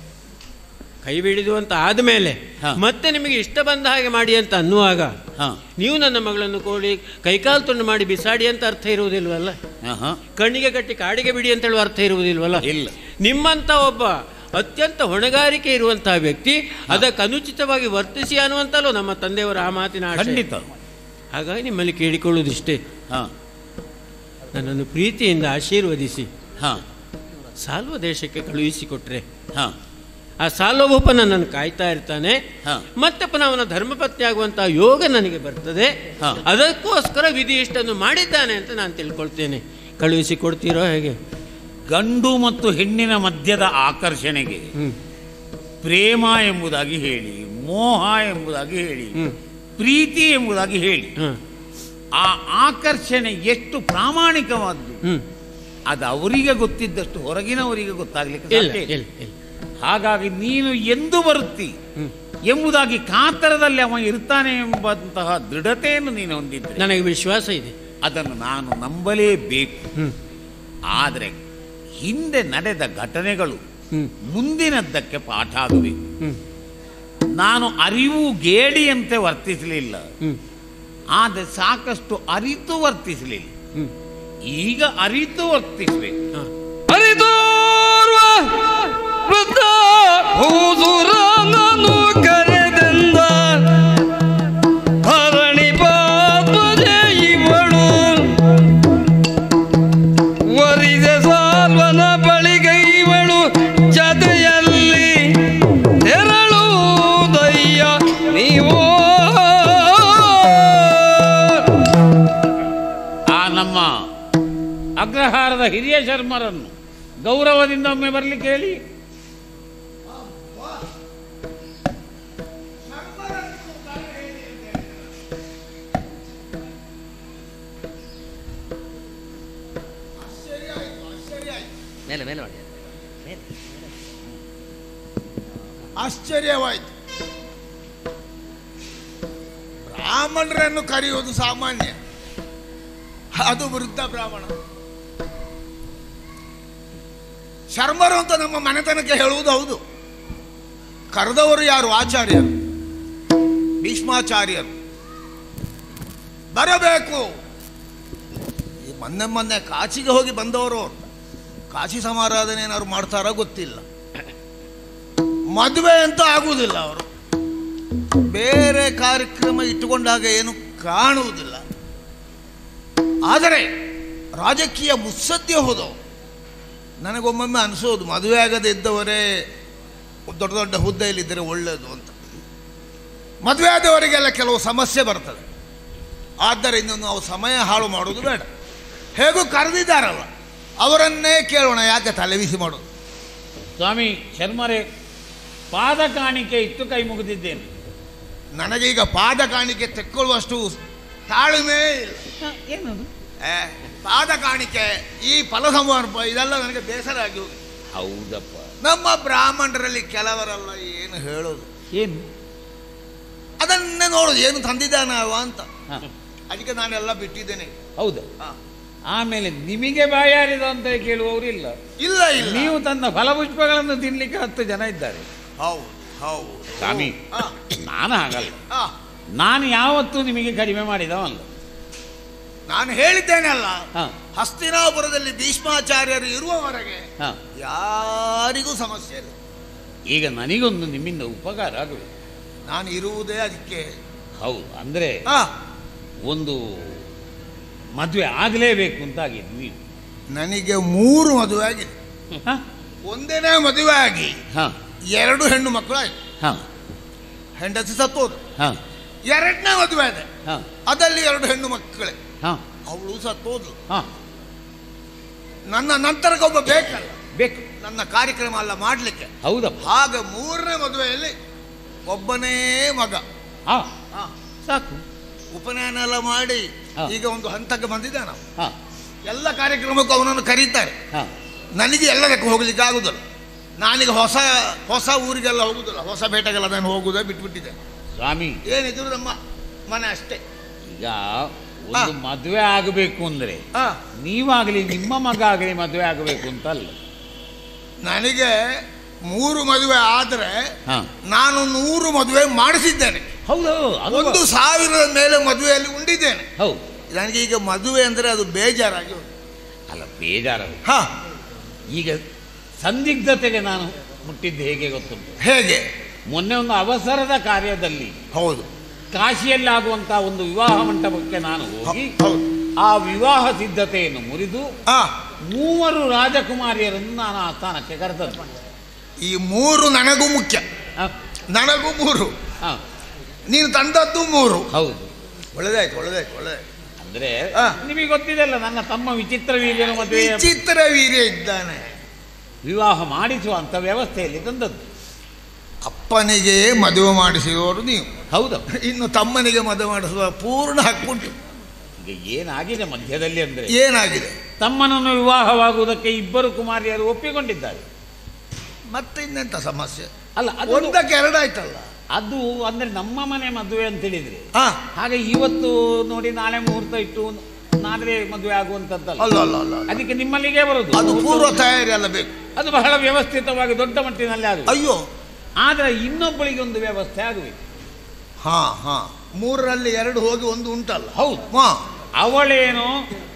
ಕೈ ಬಿಡಿದು ಅಂತ ಆದಮೇಲೆ ಹಾ. ಮತ್ತೆ ನಿಮಗೆ ಇಷ್ಟ ಬಂದ ಹಾಗೆ ಮಾಡಿ ಅಂತ ಅನ್ನುವಾಗ ಹಾ ನೀವು ನನ್ನ ಮಗಳನ್ನು ಕೋಡಿ ಕೈಕಾಲು ತುಂಡು ಮಾಡಿ ಬಿಸಾಡಿ ಅಂತ ಅರ್ಥ ಇರುವುದಿಲ್ವಲ್ಲ ಹಾ ಹಾ ಕಣ್ಣಿಗೆ ಕಟ್ಟಿ ಕಾಡಿಗೆ ಬಿಡಿ ಅಂತ ಹೇಳುವ ಅರ್ಥ ಇರುವುದಿಲ್ವಲ್ಲ ಇಲ್ಲ ನಿಮ್ಮಂತ ಒಬ್ಬ ಅತ್ಯಂತ ಹೊಣೆಗಾರಿಕೆ ಇರುವಂತಹ ವ್ಯಕ್ತಿ ಅದಕ್ಕೆ ಅನುಚಿತವಾಗಿ ವರ್ತಿಸಿ ಅನ್ನುವಂತಲೂ ನಮ್ಮ ತಂದೆಯವರ ಆ ಮಾತಿನ ಆಶಯ. ಖಂಡಿತ ಹಾಗಾಗಿ ನಿಮ್ಮಲ್ಲಿ ಕೇಳಿಕೊಳ್ಳುವುದಿಷ್ಟೇ ಹಾ ನನ್ನನ್ನು ಪ್ರೀತಿಯಿಂದ ಆಶೀರ್ವದಿಸಿ ಹಾ ಸಾಲ್ವ ದೇಶಕ್ಕೆ ಕಳುಹಿಸಿಕೊಟ್ರೆ ಹಾ ಆ ಸಾಲ್ವಭೂಪ ನನ್ನನ್ನು ಕಾಯ್ತಾ ಇರ್ತಾನೆ ಹಾ. ಮತ್ತೆ ಪುನಃ ಅವನ ಧರ್ಮಪತ್ನಿ ಆಗುವಂತಹ ಯೋಗ ನನಗೆ ಬರ್ತದೆ ಹಾ. ಅದಕ್ಕೋಸ್ಕರ ವಿಧಿ ಇಷ್ಟನ್ನು ಮಾಡಿದ್ದಾನೆ ಅಂತ ನಾನು ತಿಳ್ಕೊಳ್ತೇನೆ ಕಳುಹಿಸಿ ಕೊಡ್ತೀರೋ ಹೇಗೆ ಗಂಡು ಮತ್ತು ಹೆಣ್ಣಿನ ಮಧ್ಯದ ಆಕರ್ಷಣೆಗೆ ಹ್ಮ್ ಪ್ರೇಮ ಎಂಬುದಾಗಿ ಹೇಳಿ ಮೋಹ ಎಂಬುದಾಗಿ ಹೇಳಿ ಹ್ಮ್. ಪ್ರೀತಿ ಎಂಬುದಾಗಿ ಹೇಳಿ ಹ. ಆ ಆಕರ್ಷಣೆ ಎಷ್ಟು ಪ್ರಾಮಾಣಿಕವಾದ್ದು ಹ್ಮ್ ಅದು ಅವರಿಗೆ ಗೊತ್ತಿದ್ದಷ್ಟು ಹೊರಗಿನವರಿಗೆ ಗೊತ್ತಾಗ್ಲಿಕ್ಕೆ ಇಲ್ಲ ಸಾಧ್ಯ ಇಲ್ಲ. ಇಲ್ಲ ಇಲ್ಲ ಹಾಗಾಗಿ ನೀನು ಎಂದು ಬರುತ್ತಿ ಹ್ಮ್. ಎಂಬುದಾಗಿ ಕಾತರದಲ್ಲಿ ಅವ ಇರ್ತಾನೆ ಎಂಬಂತಹ ದೃಢತೆಯನ್ನು ನೀನು ಹೊಂದಿದ್ರೆ ನನಗೆ ವಿಶ್ವಾಸ ಇದೆ ಅದನ್ನು ನಾನು ನಂಬಲೇಬೇಕು ಹ್ಮ್ ಆದರೆ ಹಿಂದೆ ನಡೆದ ಘಟನೆಗಳು ಹ್ಮ್ ಮುಂದಿನದ್ದಕ್ಕೆ ಪಾಠ ಆಗಬೇಕು ಹ್ಮ್ ನಾನು ಅರಿವು ಗೇಡಿಯಂತೆ ವರ್ತಿಸಲಿಲ್ಲ ಹ್ಮ್ ಆದರೆ ಸಾಕಷ್ಟು ಅರಿತು ವರ್ತಿಸಲಿಲ್ಲ ಹ್ಮ್ ಈಗ ಅರಿತು ವರ್ತಿಸಬೇಕು ಹ. ಹರಿದೋರ್ವ ವೃದ್ಧ ಭೂಸುರನನ್ನು ಕರೆದೆಂದ ಧರಣಿ ಪಾತ್ಮಜೆ ಇವಳು ವರಿದ ಸಾಲ್ವನ ಬಳಿಗೆ ಇವಳು ಜತೆಯಲ್ಲಿ ತೆರಳುವುದಯ್ಯ ನೀವು ಆ ನಮ್ಮ ಅಗ್ರಹಾರದ ಹಿರಿಯ ಶರ್ಮರನ್ನು ಗೌರವದಿಂದ ಒಮ್ಮೆ ಬರಲಿಕ್ಕೆ ಹೇಳಿ ಮೇಲೆ ಮೇಲೆ ಮಾಡಿ ಆಶ್ಚರ್ಯವಾಯಿತು ಬ್ರಾಹ್ಮಣರನ್ನು ಕರೆಯುವುದು ಸಾಮಾನ್ಯ ಅದು ವೃದ್ಧ ಬ್ರಾಹ್ಮಣ ಶರ್ಮರು ಅಂತ ನಮ್ಮ ಮನೆತನಕ್ಕೆ ಹೇಳುವುದು ಹೌದು ಕರೆದವರು ಯಾರು ಆಚಾರ್ಯರು ಭೀಷ್ಮಾಚಾರ್ಯರು ಬರಬೇಕು ಈ ಮೊನ್ನೆ ಮೊನ್ನೆ ಕಾಚಿಗೆ ಹೋಗಿ ಬಂದವರು ಅವ್ರು. ಕಾಶಿ ಸಮಾರಾಧನೆ ಏನಾದ್ರು ಮಾಡ್ತಾರೋ ಗೊತ್ತಿಲ್ಲ ಮದುವೆ ಅಂತ ಆಗುವುದಿಲ್ಲ ಅವರು ಬೇರೆ ಕಾರ್ಯಕ್ರಮ ಇಟ್ಟುಕೊಂಡಾಗ ಏನು ಕಾಣುವುದಿಲ್ಲ ಆದರೆ ರಾಜಕೀಯ ಮುತ್ಸದ್ಯ ಹೋದವು ನನಗೊಮ್ಮೊಮ್ಮೆ ಅನಿಸೋದು ಮದುವೆ ಆಗದೆ ಇದ್ದವರೇ ದೊಡ್ಡ ದೊಡ್ಡ ಹುದ್ದೆಯಲ್ಲಿದ್ದರೆ ಒಳ್ಳೆಯದು ಅಂತ ಮದುವೆ ಆದವರಿಗೆಲ್ಲ ಕೆಲವು ಸಮಸ್ಯೆ ಬರ್ತದೆ ಆದ್ದರಿಂದ ನಾವು ಸಮಯ ಹಾಳು ಮಾಡೋದು ಬೇಡ ಹೇಗೂ ಕರೆದಿದ್ದಾರಲ್ಲ ಅವರನ್ನೇ ಕೇಳೋಣ ಯಾಕೆ ತಲೆಬಿಸಿ ಮಾಡೋದು ಸ್ವಾಮಿ ಶರ್ಮರೇ ಪಾದ ಕಾಣಿಕೆ ಇತ್ತು ಕೈ ಮುಗಿದಿದ್ದೇನೆ ನನಗೀಗ ಪಾದ ಕಾಣಿಕೆ ತೆಕ್ಕೊಳ್ಳುವಷ್ಟು ತಾಳ್ಮೆ ಇಲ್ಲ ಏನದು ಏ, ಪಾದ ಕಾಣಿಕೆ ಈ ಫಲಸಮರ್ಪ ಇದೆಲ್ಲ ನನಗೆ ಬೇಸರ ಆಗಿ ಹೋಗಿದೆ ಹೌದಪ್ಪ ನಮ್ಮ ಬ್ರಾಹ್ಮಣರಲ್ಲಿ ಕೆಲವರೆಲ್ಲ ಏನು ಹೇಳೋದು ಏನು ಅದನ್ನೇ ನೋಡೋದು ಏನು ತಂದಿದ್ದಾನವ ಅಂತ ಹ, ಅದಕ್ಕೆ ನಾನೆಲ್ಲ ಬಿಟ್ಟಿದ್ದೇನೆ ಹೌದು ಹ. ಆಮೇಲೆ ನಿಮಗೆ ಬಾಯಾರಿದ ಅಂತ ಕೇಳುವವರು ಇಲ್ಲ ಇಲ್ಲ ಇಲ್ಲ ನೀವು ತನ್ನ ಫಲಪುಷ್ಪಗಳನ್ನು ತಿನ್ಲಿಕ್ಕೆ ಹತ್ತು ಜನ ಇದ್ದಾರೆ ಹೌದು ಹೌದು ಸ್ವಾಮಿ ಹ, ನಾನು ಹಾಗಲ್ಲ ಹ. ನಾನು ಯಾವತ್ತೂ ನಿಮಗೆ ಕಡಿಮೆ ಮಾಡಿದವಲ್ಲ ನಾನು ಹೇಳಿದ್ದೇನೆ ಅಲ್ಲ ಹ, ಹಸ್ತಿನಾಪುರದಲ್ಲಿ ಭೀಷ್ಮಾಚಾರ್ಯರು ಇರುವವರೆಗೆ ಹ. ಯಾರಿಗೂ ಸಮಸ್ಯೆ ಇಲ್ಲ ಈಗ ನನಗೊಂದು ನಿಮ್ಮಿಂದ ಉಪಕಾರ ಆಗಬೇಕು ನಾನು ಇರುವುದೇ ಅದಕ್ಕೆ ಹೌದು ಅಂದರೆ ಹ, ಒಂದು ಮದುವೆ ಆಗಲೇಬೇಕು ಅಂತ ಆಗಿದೆ ನೀವು ನನಗೆ ಮೂರು ಮದುವೆ ಆಗಿದೆ ಹ? ಒಂದೇನೇ ಮದುವೆ ಆಗಿ ಹ, ಎರಡು ಹೆಣ್ಣು ಮಕ್ಕಳು ಆಯ್ತು ಹ. ಹೆಂಡತಿ ಸತ್ತೋದು ಹಾ ಎರಡನೇ ಮದುವೆ ಇದೆ ಹಾ ಅದಲ್ಲಿ ಎರಡು ಹೆಣ್ಣು ಮಕ್ಕಳೇ ಹಾ ಅವಳು ಸತ್ತೋದು ಹಾ ನನ್ನ ನಂತರಕ್ಕೊಬ್ಬ ಬೇಕಲ್ಲ ಬೇಕು ನನ್ನ ಕಾರ್ಯಕ್ರಮ ಎಲ್ಲ ಮಾಡಲಿಕ್ಕೆ ಹೌದಪ್ಪ ಆಗ ಮೂರನೇ ಮದುವೆಯಲ್ಲಿ ಒಬ್ಬನೇ ಮಗ ಹಾ ಹಾ, ಸಾಕು ಉಪನಯನ ಎಲ್ಲ ಮಾಡಿ ಹಾ. ಈಗ ಒಂದು ಹಂತಕ್ಕೆ ಬಂದಿದ್ದಾನೆ ನಾವು ಹಾ ಎಲ್ಲ ಕಾರ್ಯಕ್ರಮಕ್ಕೂ ಅವನನ್ನು ಕರೀತಾರೆ ಹಾ ನನಗೆ ಎಲ್ಲದಕ್ಕೂ ಹೋಗ್ಲಿಕ್ಕೆ ಆಗುದಿಲ್ಲ ನಾನೀಗ ಹೊಸ ಹೊಸ ಊರಿಗೆಲ್ಲ ಹೋಗುದಿಲ್ಲ ಹೊಸ ಬೇಟೆಗೆಲ್ಲ ನಾನು ಹೋಗುದೇ ಬಿಟ್ಬಿಟ್ಟಿದ್ದೆ ಸ್ವಾಮಿ ಏನಿದ್ರು ನಮ್ಮ ಮನೆ ಅಷ್ಟೇ ಈಗ ಒಂದು ಮದುವೆ ಆಗಬೇಕು ಅಂದ್ರೆ ಹಾ ನೀವಾಗಲಿ ನಿಮ್ಮ ಮಗ ಆಗಲಿ ಮದುವೆ ಆಗಬೇಕು ಅಂತ ಅಲ್ಲ ನನಗೆ ಮೂರು ಮದುವೆ ಆದ್ರೆ ಹಾ ನಾನು ನೂರು ಮದುವೆ ಮಾಡಿಸಿದ್ದೇನೆ ಹೌದು ಅದು ಒಂದು ಸಾವಿರದ ಮೇಲೆ ಮದುವೆಯಲ್ಲಿ ಉಂಡಿದ್ದೇನೆ ಹೌದು ನನಗೆ ಈಗ ಮದುವೆ ಅಂದ್ರೆ ಅದು ಬೇಜಾರಾಗಿ ಹೋಗಿದೆ. ಅಲ್ಲ ಬೇಜಾರು ಹಾ ಈಗ ಸಂದಿಗ್ಧತೆಗೆ ನಾನು ಮುಟ್ಟಿದ್ದು ಹೇಗೆ ಗೊತ್ತುಂಟು ಹೇಗೆ ಮೊನ್ನೆ ಒಂದು ಅವಸರದ ಕಾರ್ಯದಲ್ಲಿ ಹೌದು ಕಾಶಿಯಲ್ಲಿ ಆಗುವಂತ ಒಂದು ವಿವಾಹ ಮಂಟಪಕ್ಕೆ ನಾನು ಹೋಗಿ ಹೌದು ಆ ವಿವಾಹ ಸಿದ್ಧತೆಯನ್ನು ಮುರಿದು ಆ ಮೂವರು ರಾಜಕುಮಾರಿಯರನ್ನು ನಾನು ಆ ಸ್ಥಾನಕ್ಕೆ ಕರೆದದ್ದು ಈ ಮೂರು ನನಗೂ ಮುಖ್ಯ ಹ? ನನಗೂ ಮೂರು ಹ, ನೀನು ತಂದದ್ದು ಮೂರು ಹೌದು ಒಳ್ಳೆದಾಯ್ತು ಒಳ್ಳೆದಾಯ್ತು ಒಳ್ಳೆದಾಯ್ತು ಅಂದ್ರೆ ಹ. ನಿಮಗೆ ಗೊತ್ತಿದೆಯಲ್ಲ ನನ್ನ ತಮ್ಮ ವಿಚಿತ್ರ ವೀರ್ಯನ ಮದುವೆ ವಿಚಿತ್ರ ವೀರ್ಯ ಇದ್ದಾನೆ ವಿವಾಹ ಮಾಡಿಸುವಂತ ವ್ಯವಸ್ಥೆಯಲ್ಲಿ ತಂದದ್ದು ಅಪ್ಪನಿಗೆ ಮದುವೆ ಮಾಡಿಸಿದವರು ನೀವು ಹೌದು ಇನ್ನು ತಮ್ಮನಿಗೆ ಮದುವೆ ಮಾಡಿಸುವ ಪೂರ್ಣ ಹಕ್ಕುಂಟು ಈಗ ಏನಾಗಿದೆ ಮಧ್ಯದಲ್ಲಿ ಅಂದ್ರೆ ಏನಾಗಿದೆ ತಮ್ಮನನ್ನು ವಿವಾಹವಾಗುವುದಕ್ಕೆ ಇಬ್ಬರು ಕುಮಾರಿಯರು ಒಪ್ಪಿಕೊಂಡಿದ್ದಾರೆ ಮತ್ತೆ ಇನ್ನೆಂತ ಸಮಸ್ಯೆ ಅಲ್ಲ ಅದು ಒಂದಕ್ಕೆ ಎರಡಾಯ್ತಲ್ಲ ಅದು ಅಂದ್ರೆ ನಮ್ಮ ಮನೆ ಮದುವೆ ಅಂತ ಹೇಳಿದ್ರೆ ಹಾ ಹಾಗೆ ಇವತ್ತು ನೋಡಿ ನಾಳೆ ಮುಹೂರ್ತ ಇಟ್ಟು ನಾಳೆ ಮದುವೆ ಆಗುವಂತದ್ದಲ್ಲ ಅಲ್ಲ ಅಲ್ಲ ಅಲ್ಲ ಅಲ್ಲ. ಅದಕ್ಕೆ ನಿಮ್ಮಲ್ಲಿಗೆ ಬರುದು ಅದು ಪೂರ್ವ ತಯಾರಿ ಎಲ್ಲ ಬೇಕು ಅದು ಬಹಳ ವ್ಯವಸ್ಥಿತವಾಗಿ ದೊಡ್ಡ ಮಟ್ಟಿನಲ್ಲಿ ಆಗುದು ಅಯ್ಯೋ ಆದ್ರೆ ಇನ್ನೊಬ್ಬಳಿಗೆ ಒಂದು ವ್ಯವಸ್ಥೆ ಆಗಬೇಕು ಹಾ ಹಾ ಮೂರರಲ್ಲಿ ಎರಡು ಹೋಗಿ ಒಂದು ಉಂಟಲ್ಲ ಹೌದು ಹಾ ಅವಳೇನೋ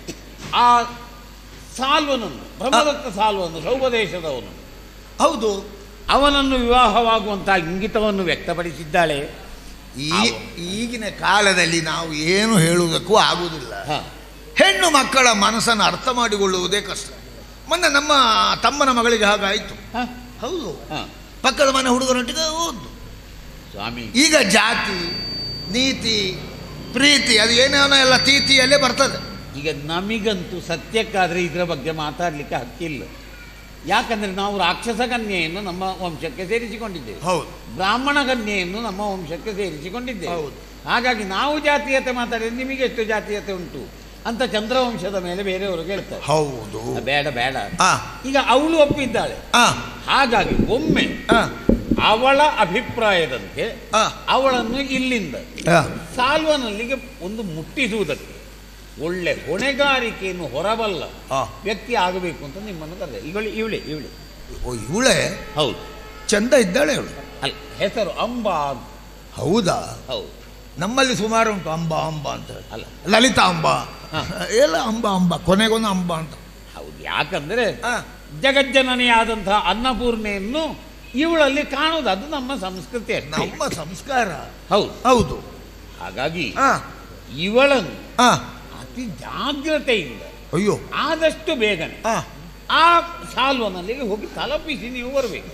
ಆ ಸಾಲ್ವನನ್ನು ಬ್ರಹ್ಮದತ್ತ ಸಾಲ್ವನು ಸೌಪದೇಶದವನು ಹೌದು ಅವನನ್ನು ವಿವಾಹವಾಗುವಂತಹ ಇಂಗಿತವನ್ನು ವ್ಯಕ್ತಪಡಿಸಿದ್ದಾಳೆ ಈ ಈಗಿನ ಕಾಲದಲ್ಲಿ ನಾವು ಏನು ಹೇಳುವುದಕ್ಕೂ ಆಗುವುದಿಲ್ಲ ಹ, ಹೆಣ್ಣು ಮಕ್ಕಳ ಮನಸ್ಸನ್ನು ಅರ್ಥ ಮಾಡಿಕೊಳ್ಳುವುದೇ ಕಷ್ಟ ಮೊನ್ನೆ ನಮ್ಮ ತಮ್ಮನ ಮಗಳಿಗೆ ಹಾಗಾಯಿತು ಹ, ಹೌದು ಹ. ಪಕ್ಕದ ಮನೆ ಹುಡುಗರೊಟ್ಟಿಗೆ ಓದ್ದು ಸ್ವಾಮಿ ಈಗ ಜಾತಿ ನೀತಿ ಪ್ರೀತಿ ಅದು ಏನೇನೋ ಎಲ್ಲ ತೀತಿಯಲ್ಲೇ ಬರ್ತದೆ ಈಗ ನಮಿಗಂತೂ ಸತ್ಯಕ್ಕಾದ್ರೆ ಇದರ ಬಗ್ಗೆ ಮಾತಾಡಲಿಕ್ಕೆ ಹಕ್ಕಿಲ್ಲ ಯಾಕಂದ್ರೆ ನಾವು ರಾಕ್ಷಸ ಕನ್ಯೆಯನ್ನು ನಮ್ಮ ವಂಶಕ್ಕೆ ಸೇರಿಸಿಕೊಂಡಿದ್ದೇವೆ ಹೌದು ಬ್ರಾಹ್ಮಣ ಕನ್ಯೆಯನ್ನು ನಮ್ಮ ವಂಶಕ್ಕೆ ಸೇರಿಸಿಕೊಂಡಿದ್ದೇವೆ ಹೌದು. ಹಾಗಾಗಿ ನಾವು ಜಾತೀಯತೆ ಮಾತಾಡಿದ್ರೆ ನಿಮಗೆ ಎಷ್ಟು ಜಾತೀಯತೆ ಉಂಟು ಅಂತ ಚಂದ್ರವಂಶದ ಮೇಲೆ ಬೇರೆಯವರು ಕೇಳ್ತಾರೆ ಹೌದು ಬೇಡ ಬೇಡ ಆ ಈಗ ಅವಳು ಒಪ್ಪಿದ್ದಾಳೆ ಆ ಹಾಗಾಗಿ ಒಮ್ಮೆ ಆ ಅವಳ ಅಭಿಪ್ರಾಯದಂತೆ ಆ ಅವಳನ್ನು ಇಲ್ಲಿಂದ ಆ. ಸಾಲ್ವನಲ್ಲಿಗೆ ಒಂದು ಮುಟ್ಟಿಸುವುದಕ್ಕೆ ಒಳ್ಳೆ ಹೊಣೆಗಾರಿಕೆಯನ್ನು ಹೊರಬಲ್ಲ ಆ. ವ್ಯಕ್ತಿ ಆಗಬೇಕು ಅಂತ ನಿಮ್ಮನ್ನು ಕರೆದೆ ಇವಳಿ ಇವಳೆ ಇವಳೆ ಓ ಇವಳೆ ಹೌದು ಚಂದ ಇದ್ದಾಳೆ ಅವಳು ಅಲ್ಲ ಹೆಸರು ಅಂಬಾ ಅಂತ. ಹೌದಾ ಹೌದು ನಮ್ಮಲ್ಲಿ ಸುಮಾರು ಉಂಟು ಅಂಬ ಅಂಬ ಅಂತ ಹೇಳಿ. ಅಲ್ಲ ಲಲಿತಾ ಅಂಬ ಹಾ. ಎಲ್ಲ ಅಂಬ ಅಂಬ ಕೊನೆಗೊಂದು ಅಂಬ ಅಂತ ಹೌದು ಯಾಕಂದ್ರೆ ಆ, ಜಗಜ್ಜನನಿಯಾದಂತಹ ಅನ್ನಪೂರ್ಣೆಯನ್ನು ಇವಳಲ್ಲಿ ಕಾಣುವುದು ಅದು ನಮ್ಮ ಸಂಸ್ಕೃತಿ ಅಷ್ಟೇ ನಮ್ಮ ಸಂಸ್ಕಾರ ಹೌದು ಹೌದು ಹಾಗಾಗಿ ಆ, ಇವಳನ್ನು ಆ, ಅತಿ ಜಾಗ್ರತೆಯಿಂದ ಅಯ್ಯೋ ಆದಷ್ಟು ಬೇಗನೆ ಆ, ಆ ಸಾಲ್ವನಲ್ಲಿಗೆ ಹೋಗಿ ತಲುಪಿಸಿ ನೀವು ಬರಬೇಕು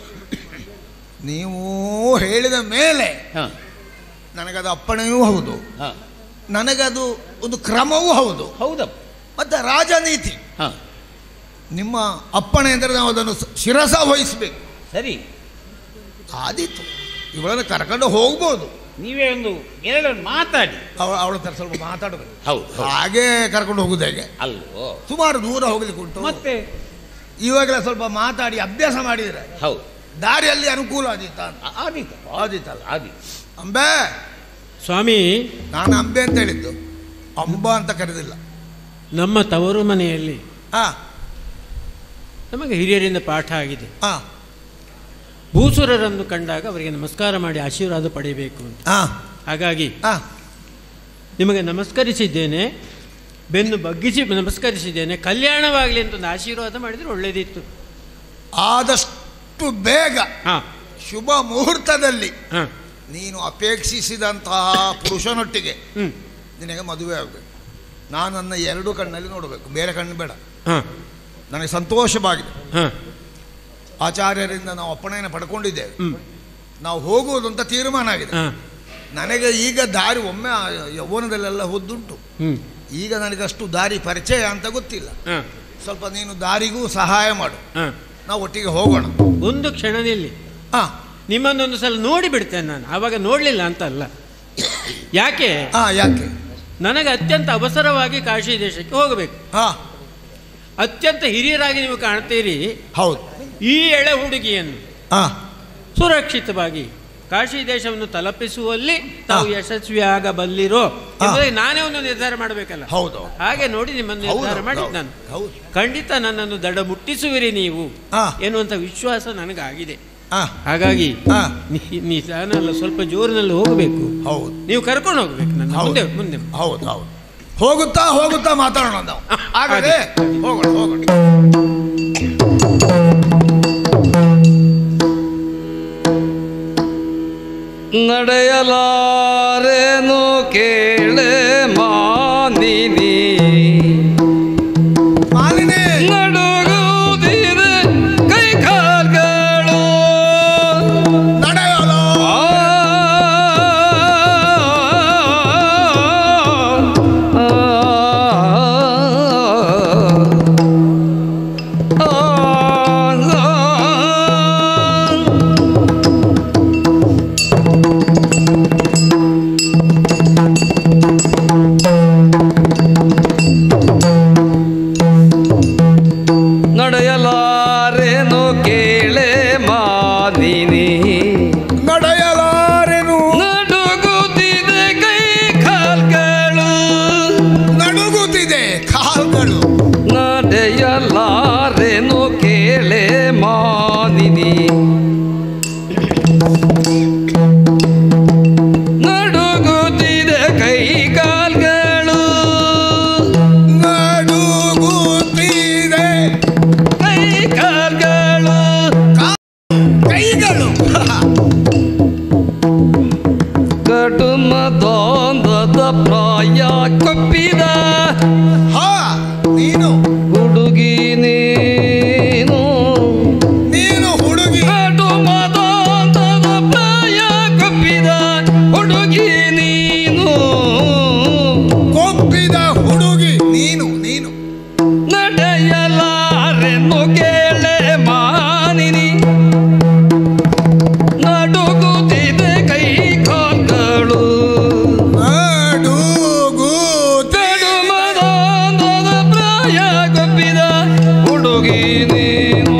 ನೀವು ಹೇಳಿದ ಮೇಲೆ ಹಾಂ ನನಗದು ಅಪ್ಪಣೆಯೂ ಹೌದು ಹಾಂ ನನಗದು ಒಂದು ಕ್ರಮವೂ ಹೌದು ಹೌದಪ್ಪ ಮತ್ತೆ ರಾಜನೀತಿ ಹಾಂ ನಿಮ್ಮ ಅಪ್ಪಣೆ ಅಂದರೆ ನಾವು ಅದನ್ನು ಸ- ಶಿರಸ ವಹಿಸಬೇಕು ಸರಿ ಆದೀತು ಇವಳನ್ನು ಕರ್ಕೊಂಡು ಹೋಗ್ಬೋದು ನೀವೇ ಒಂದು ಎರಡು ಮಾತಾಡಿ ಅವಳ ಅವಳ ಹತ್ರ ಸ್ವಲ್ಪ ಮಾತಾಡಬೇಕು ಹೌದು ಹಾಗೆ ಕರ್ಕೊಂಡು ಹೋಗುದು ಹೇಗೆ ಅಲ್ವೋ ಸುಮಾರು ದೂರ ಹೋಗ್ಲಿಕ್ಕೆ ಉಂಟು ಮತ್ತೆ ಇವಾಗಲೇ ಸ್ವಲ್ಪ ಮಾತಾಡಿ ಅಭ್ಯಾಸ ಮಾಡಿದರೆ ಹೌದು ದಾರಿಯಲ್ಲಿ ಅನುಕೂಲ ಆದೀತ ಅಂತ ಆ- ಆದೀತು ಆದೀತಲ್ಲ ಆದೀತು ಅಂಬೆ ಸ್ವಾಮಿ ನಾನು ಅಂಬೆ ಅಂತ ಹೇಳಿದ್ದು ಅಂಬ ಅಂತ ಕರೆದಿಲ್ಲ ನಮ್ಮ ತವರು ಮನೆಯಲ್ಲಿ ಹಾ ನಮಗೆ ಹಿರಿಯರಿಂದ ಪಾಠ ಆಗಿದೆ ಹಾ ಭೂಸುರರನ್ನು ಕಂಡಾಗ ಅವರಿಗೆ ನಮಸ್ಕಾರ ಮಾಡಿ ಆಶೀರ್ವಾದ ಪಡೆಯಬೇಕು ಅಂತ ಹಾ ಹಾಗಾಗಿ ಹಾ ನಿಮಗೆ ನಮಸ್ಕರಿಸಿದ್ದೇನೆ ಬೆನ್ನು ಬಗ್ಗಿಸಿ ನಮಸ್ಕರಿಸಿದ್ದೇನೆ ಕಲ್ಯಾಣವಾಗಲಿ ಅಂತ ಒಂದು ಆಶೀರ್ವಾದ ಮಾಡಿದರೆ ಒಳ್ಳೆಯದಿತ್ತು ಆದಷ್ಟು ಬೇಗ ಹಾಂ ಶುಭ ಮುಹೂರ್ತದಲ್ಲಿ ಹಾಂ ನೀನು ಅಪೇಕ್ಷಿಸಿದಂತಹ ಪುರುಷನೊಟ್ಟಿಗೆ ಹ್ಞೂ ನಿನಗೆ ಮದುವೆ ಆಗಬೇಕು ನಾನು ನನ್ನ ಎರಡು ಕಣ್ಣಲ್ಲಿ ನೋಡಬೇಕು ಬೇರೆ ಕಣ್ಣು ಬೇಡ ಹಾಂ ನನಗೆ ಸಂತೋಷವಾಗಿದೆ ಹಾಂ ಆಚಾರ್ಯರಿಂದ ನಾವು ಅಪ್ಪಣೆಯನ್ನು ಪಡ್ಕೊಂಡಿದ್ದೇವೆ ಹ್ಞೂ ನಾವು ಹೋಗುವುದು ಅಂತ ತೀರ್ಮಾನ ಆಗಿದೆ ಹಾ ನನಗೆ ಈಗ ದಾರಿ ಒಮ್ಮೆ ಆ ಯೌವನದಲ್ಲೆಲ್ಲ ಹೋದ್ದುಂಟು ಹ್ಮ್ ಈಗ ನನಗಷ್ಟು ದಾರಿ ಪರಿಚಯ ಅಂತ ಗೊತ್ತಿಲ್ಲ ಹಾ ಸ್ವಲ್ಪ ನೀನು ದಾರಿಗೂ ಸಹಾಯ ಮಾಡು ಹಾ ನಾವು ಒಟ್ಟಿಗೆ ಹೋಗೋಣ ಒಂದು ಕ್ಷಣ ನಿಲ್ಲಿ ಹಾ ನಿಮ್ಮನ್ನೊಂದು ಸಲ ನೋಡಿ ಬಿಡ್ತೇನೆ ನಾನು ಆವಾಗ ನೋಡಲಿಲ್ಲ ಅಂತ ಅಲ್ಲ ಯಾಕೆ ಹಾ ಯಾಕೆ ನನಗೆ ಅತ್ಯಂತ ಅವಸರವಾಗಿ ಕಾಶಿ ದೇಶಕ್ಕೆ ಹೋಗಬೇಕು ಹಾ ಅತ್ಯಂತ ಹಿರಿಯರಾಗಿ ನೀವು ಕಾಣ್ತೀರಿ ಹೌದು ಈ ಎಳೆ ಹುಡುಗಿಯನ್ನು ಹಾ ಸುರಕ್ಷಿತವಾಗಿ ಕಾಶಿ ದೇಶವನ್ನು ತಲುಪಿಸುವಲ್ಲಿ ತಾವು ಹಾ. ಯಶಸ್ವಿ ಆಗಬಲ್ಲಿರೋ ಎಂಬುದಾಗಿ ನಾನೇ ಒಂದು ನಿರ್ಧಾರ ಮಾಡಬೇಕಲ್ಲ ಹೌದು ಹಾಗೆ ನೋಡಿ ನಿಮ್ಮನ್ನು ಹೌದು, ನಿರ್ಧಾರ ಮಾಡಿದ್ದು ಹೌದು, ನಾನು ಹೌದು ಖಂಡಿತ ನನ್ನನ್ನು ದಡ ಮುಟ್ಟಿಸುವಿರಿ ನೀವು ಹಾ. ಎನ್ನುವಂಥ ವಿಶ್ವಾಸ ನನಗಾಗಿದೆ ಹಾ ಹಾಗಾಗಿ ಹಾ. ನೀ- ನಿಧಾನ ಸ್ವಲ್ಪ ಜೋರಿನಲ್ಲಿ ಹೋಗಬೇಕು ಹೌದು ನೀವು ಕರ್ಕೊಂಡು ಹೋಗ್ಬೇಕು ನನ್ನ ಹೌದು. ಮುಂದೆ ಮುಂದೆ ಹೌದು ಹೌದು ಹೋಗುತ್ತಾ ಹೋಗುತ್ತಾ ಮಾತಾಡೋಣ ನಾವು ಹಾ, ಆಗದೆ ಅದೇ. ಹೋಗೋಣ ಹೋಗೋಣ ನಡೆಯಲಾರೆನು ಕೇಳೆ ಮಾನಿನಿ ಮಾಲಿನಿ ನಡುಗುವುದಿದೆ ಕೈ ಕಾಲ್ಗಳು ನಡೆಯಲು ಆ, ಆ, ಆ, ನಡೆಯಲಾರೆನು ಕೇಳೆ ಮಾದಿನಿ ನಡೆಯಲಾರೆನು ನಡುಗುತ್ತಿದೆ ಕೈ ಕಾಲ್ಗಳು ನಡುಗುತ್ತಿದೆ ಕಾಲ್ಗಳು ನಡೆಯಲಾರೆನು ಕೇಳೆ ಮಾದಿನಿ ನಡುಗುತ್ತಿದೆ ಕೈ ಕಾಲ್ಗಳು ನಡುಗುತ್ತಿದೆ ಕೈ ಕಾಲ್ಗಳು ಕೈಗಳು ಕಟುಮದೊಂದದ ಪ್ರಾಯ ಕೊಪ್ಪಿದ ಹಾ ನೀನು ಹುಡುಗಿ ನೀನು ನೀನು ಹುಡುಗಿ ಕಟುಮದೊಂದದ ಪ್ರಾಯ ಕೊಪ್ಪಿದ ಹುಡುಗಿ ನೀನು ಕೊಪ್ಪಿದ ಹುಡುಗಿ ನೀನು ನೀನು ನಡೆಯಲಾರೆನು ಕೇಳೆ ಮಾನಿನಿ ನಡುಗುತ್ತಿದೆ ಕೈ ಕಾಲ್ಗಳು ನಡುಗುತ್ತಿದೆ ಕಡುಮದಾನದ ಪ್ರಾಯ ಗಪ್ಪಿದ ಹುಡುಗಿ ನೀನು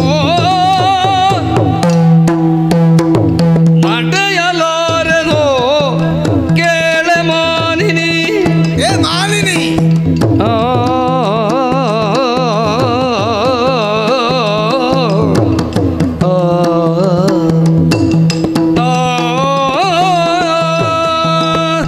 ನಡೆಯಲಾರೆನು ಕೇಳೆ ಮಾನಿನಿ ಏ ಮಾಲಿನಿ ಆ, ಆ, ಆ.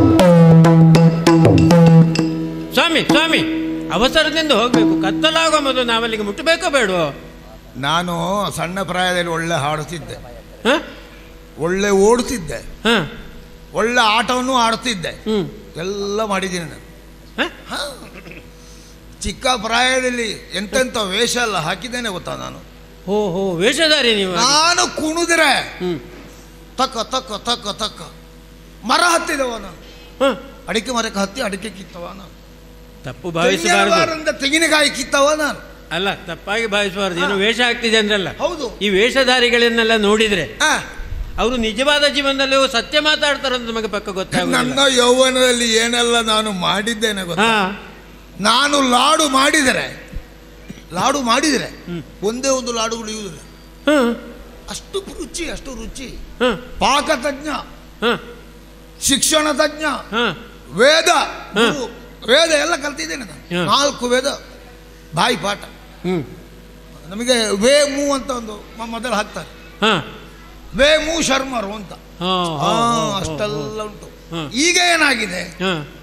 ಸ್ವಾಮಿ ಸ್ವಾಮಿ ಅವಸರದಿಂದ ಹೋಗ್ಬೇಕು ಕತ್ತಲಾಗೋ ಮೊದಲು ನಾವಲ್ಲಿಗೆ ಮುಟ್ಟಬೇಕೋ ಬೇಡವೋ ನಾನು ಸಣ್ಣ ಪ್ರಾಯದಲ್ಲಿ ಒಳ್ಳೆ ಹಾಡುತ್ತಿದ್ದೆ ಹ? ಒಳ್ಳೆ ಓಡುತ್ತಿದ್ದೆ ಹ? ಒಳ್ಳೆ ಆಟವನ್ನು ಆಡುತ್ತಿದ್ದೆ ಹ್ಮ್ ಎಲ್ಲ ಮಾಡಿದ್ದೀನಿ ನಾನು ಹ? ಹ. ಚಿಕ್ಕ ಪ್ರಾಯದಲ್ಲಿ ಎಂತೆಂಥ ವೇಷ ಎಲ್ಲ ಹಾಕಿದ್ದೇನೆ ಗೊತ್ತಾ ನಾನು ಹೋ ಹೋ ವೇಷಧಾರಿ ನೀವು ನಾನು ಕುಣಿದ್ರೆ ಹ್ಮ್ ತಕ್ಕ ತಕ್ಕ ತಕ್ಕ ತಕ್ಕ ಮರ ಹತ್ತಿದವ ನಾನು ಹ? ಅಡಿಕೆ ಮರಕ್ಕೆ ಹತ್ತಿ ಅಡಿಕೆ ಕಿತ್ತವ ನಾನು ತಪ್ಪು ಭಾವಿಸಬಾರದು ತೆಂಗಿನಮರದಿಂದ ತೆಂಗಿನಕಾಯಿ ಕಿತ್ತವ ನಾನು ಅಲ್ಲ ತಪ್ಪಾಗಿ ಭಾವಿಸಬಾರದು ಏನು ವೇಷ ಆಗ್ತಿದೆ ಅಂದ್ರಲ್ಲ ಹೌದು ಈ ವೇಷಧಾರಿಗಳನ್ನೆಲ್ಲ ನೋಡಿದ್ರೆ ಆ, ಅವರು ನಿಜವಾದ ಜೀವನದಲ್ಲಿ ಸತ್ಯ ಮಾತಾಡ್ತಾರಂತ ನಮಗೆ ಪಕ್ಕ ಗೊತ್ತಾಗುದಿಲ್ಲ ನನ್ನ ಯೌವನದಲ್ಲಿ ಏನೆಲ್ಲ ನಾನು ಮಾಡಿದ್ದೇನೆ ಗೊತ್ತಾ ಹಾ ನಾನು ಲಾಡು ಮಾಡಿದರೆ ಲಾಡು ಮಾಡಿದರೆ ಒಂದೇ ಒಂದು ಲಾಡು ಉಳಿಯುವುದಿಲ್ಲ ಹ, ಅಷ್ಟು ರುಚಿ ಅಷ್ಟು ರುಚಿ ಹ, ಪಾಕತಜ್ಞ ಹ, ಶಿಕ್ಷಣ ತಜ್ಞ ಹ. ವೇದ ಹ. ಗುರು, ವೇದ ಎಲ್ಲ ಕಲ್ತಿದ್ದೇನೆ ನಾನು ಹ. ನಾಲ್ಕು ವೇದ ಬಾಯಿ ಪಾಠ ಹ್ಮ್ ನಮಗೆ ವೇ ಮೂ ಅಂತ ಒಂದು ಮ- ಮೊದಲು ಹಾಕ್ತಾರೆ ಹ, ವೇ ಮೂ ಶರ್ಮರು ಅಂತ ಹ, ಆ, ಹ, ಹ, ಹ, ಅಷ್ಟೆಲ್ಲ ಉಂಟು ಹ. ಈಗ ಏನಾಗಿದೆ ಹ.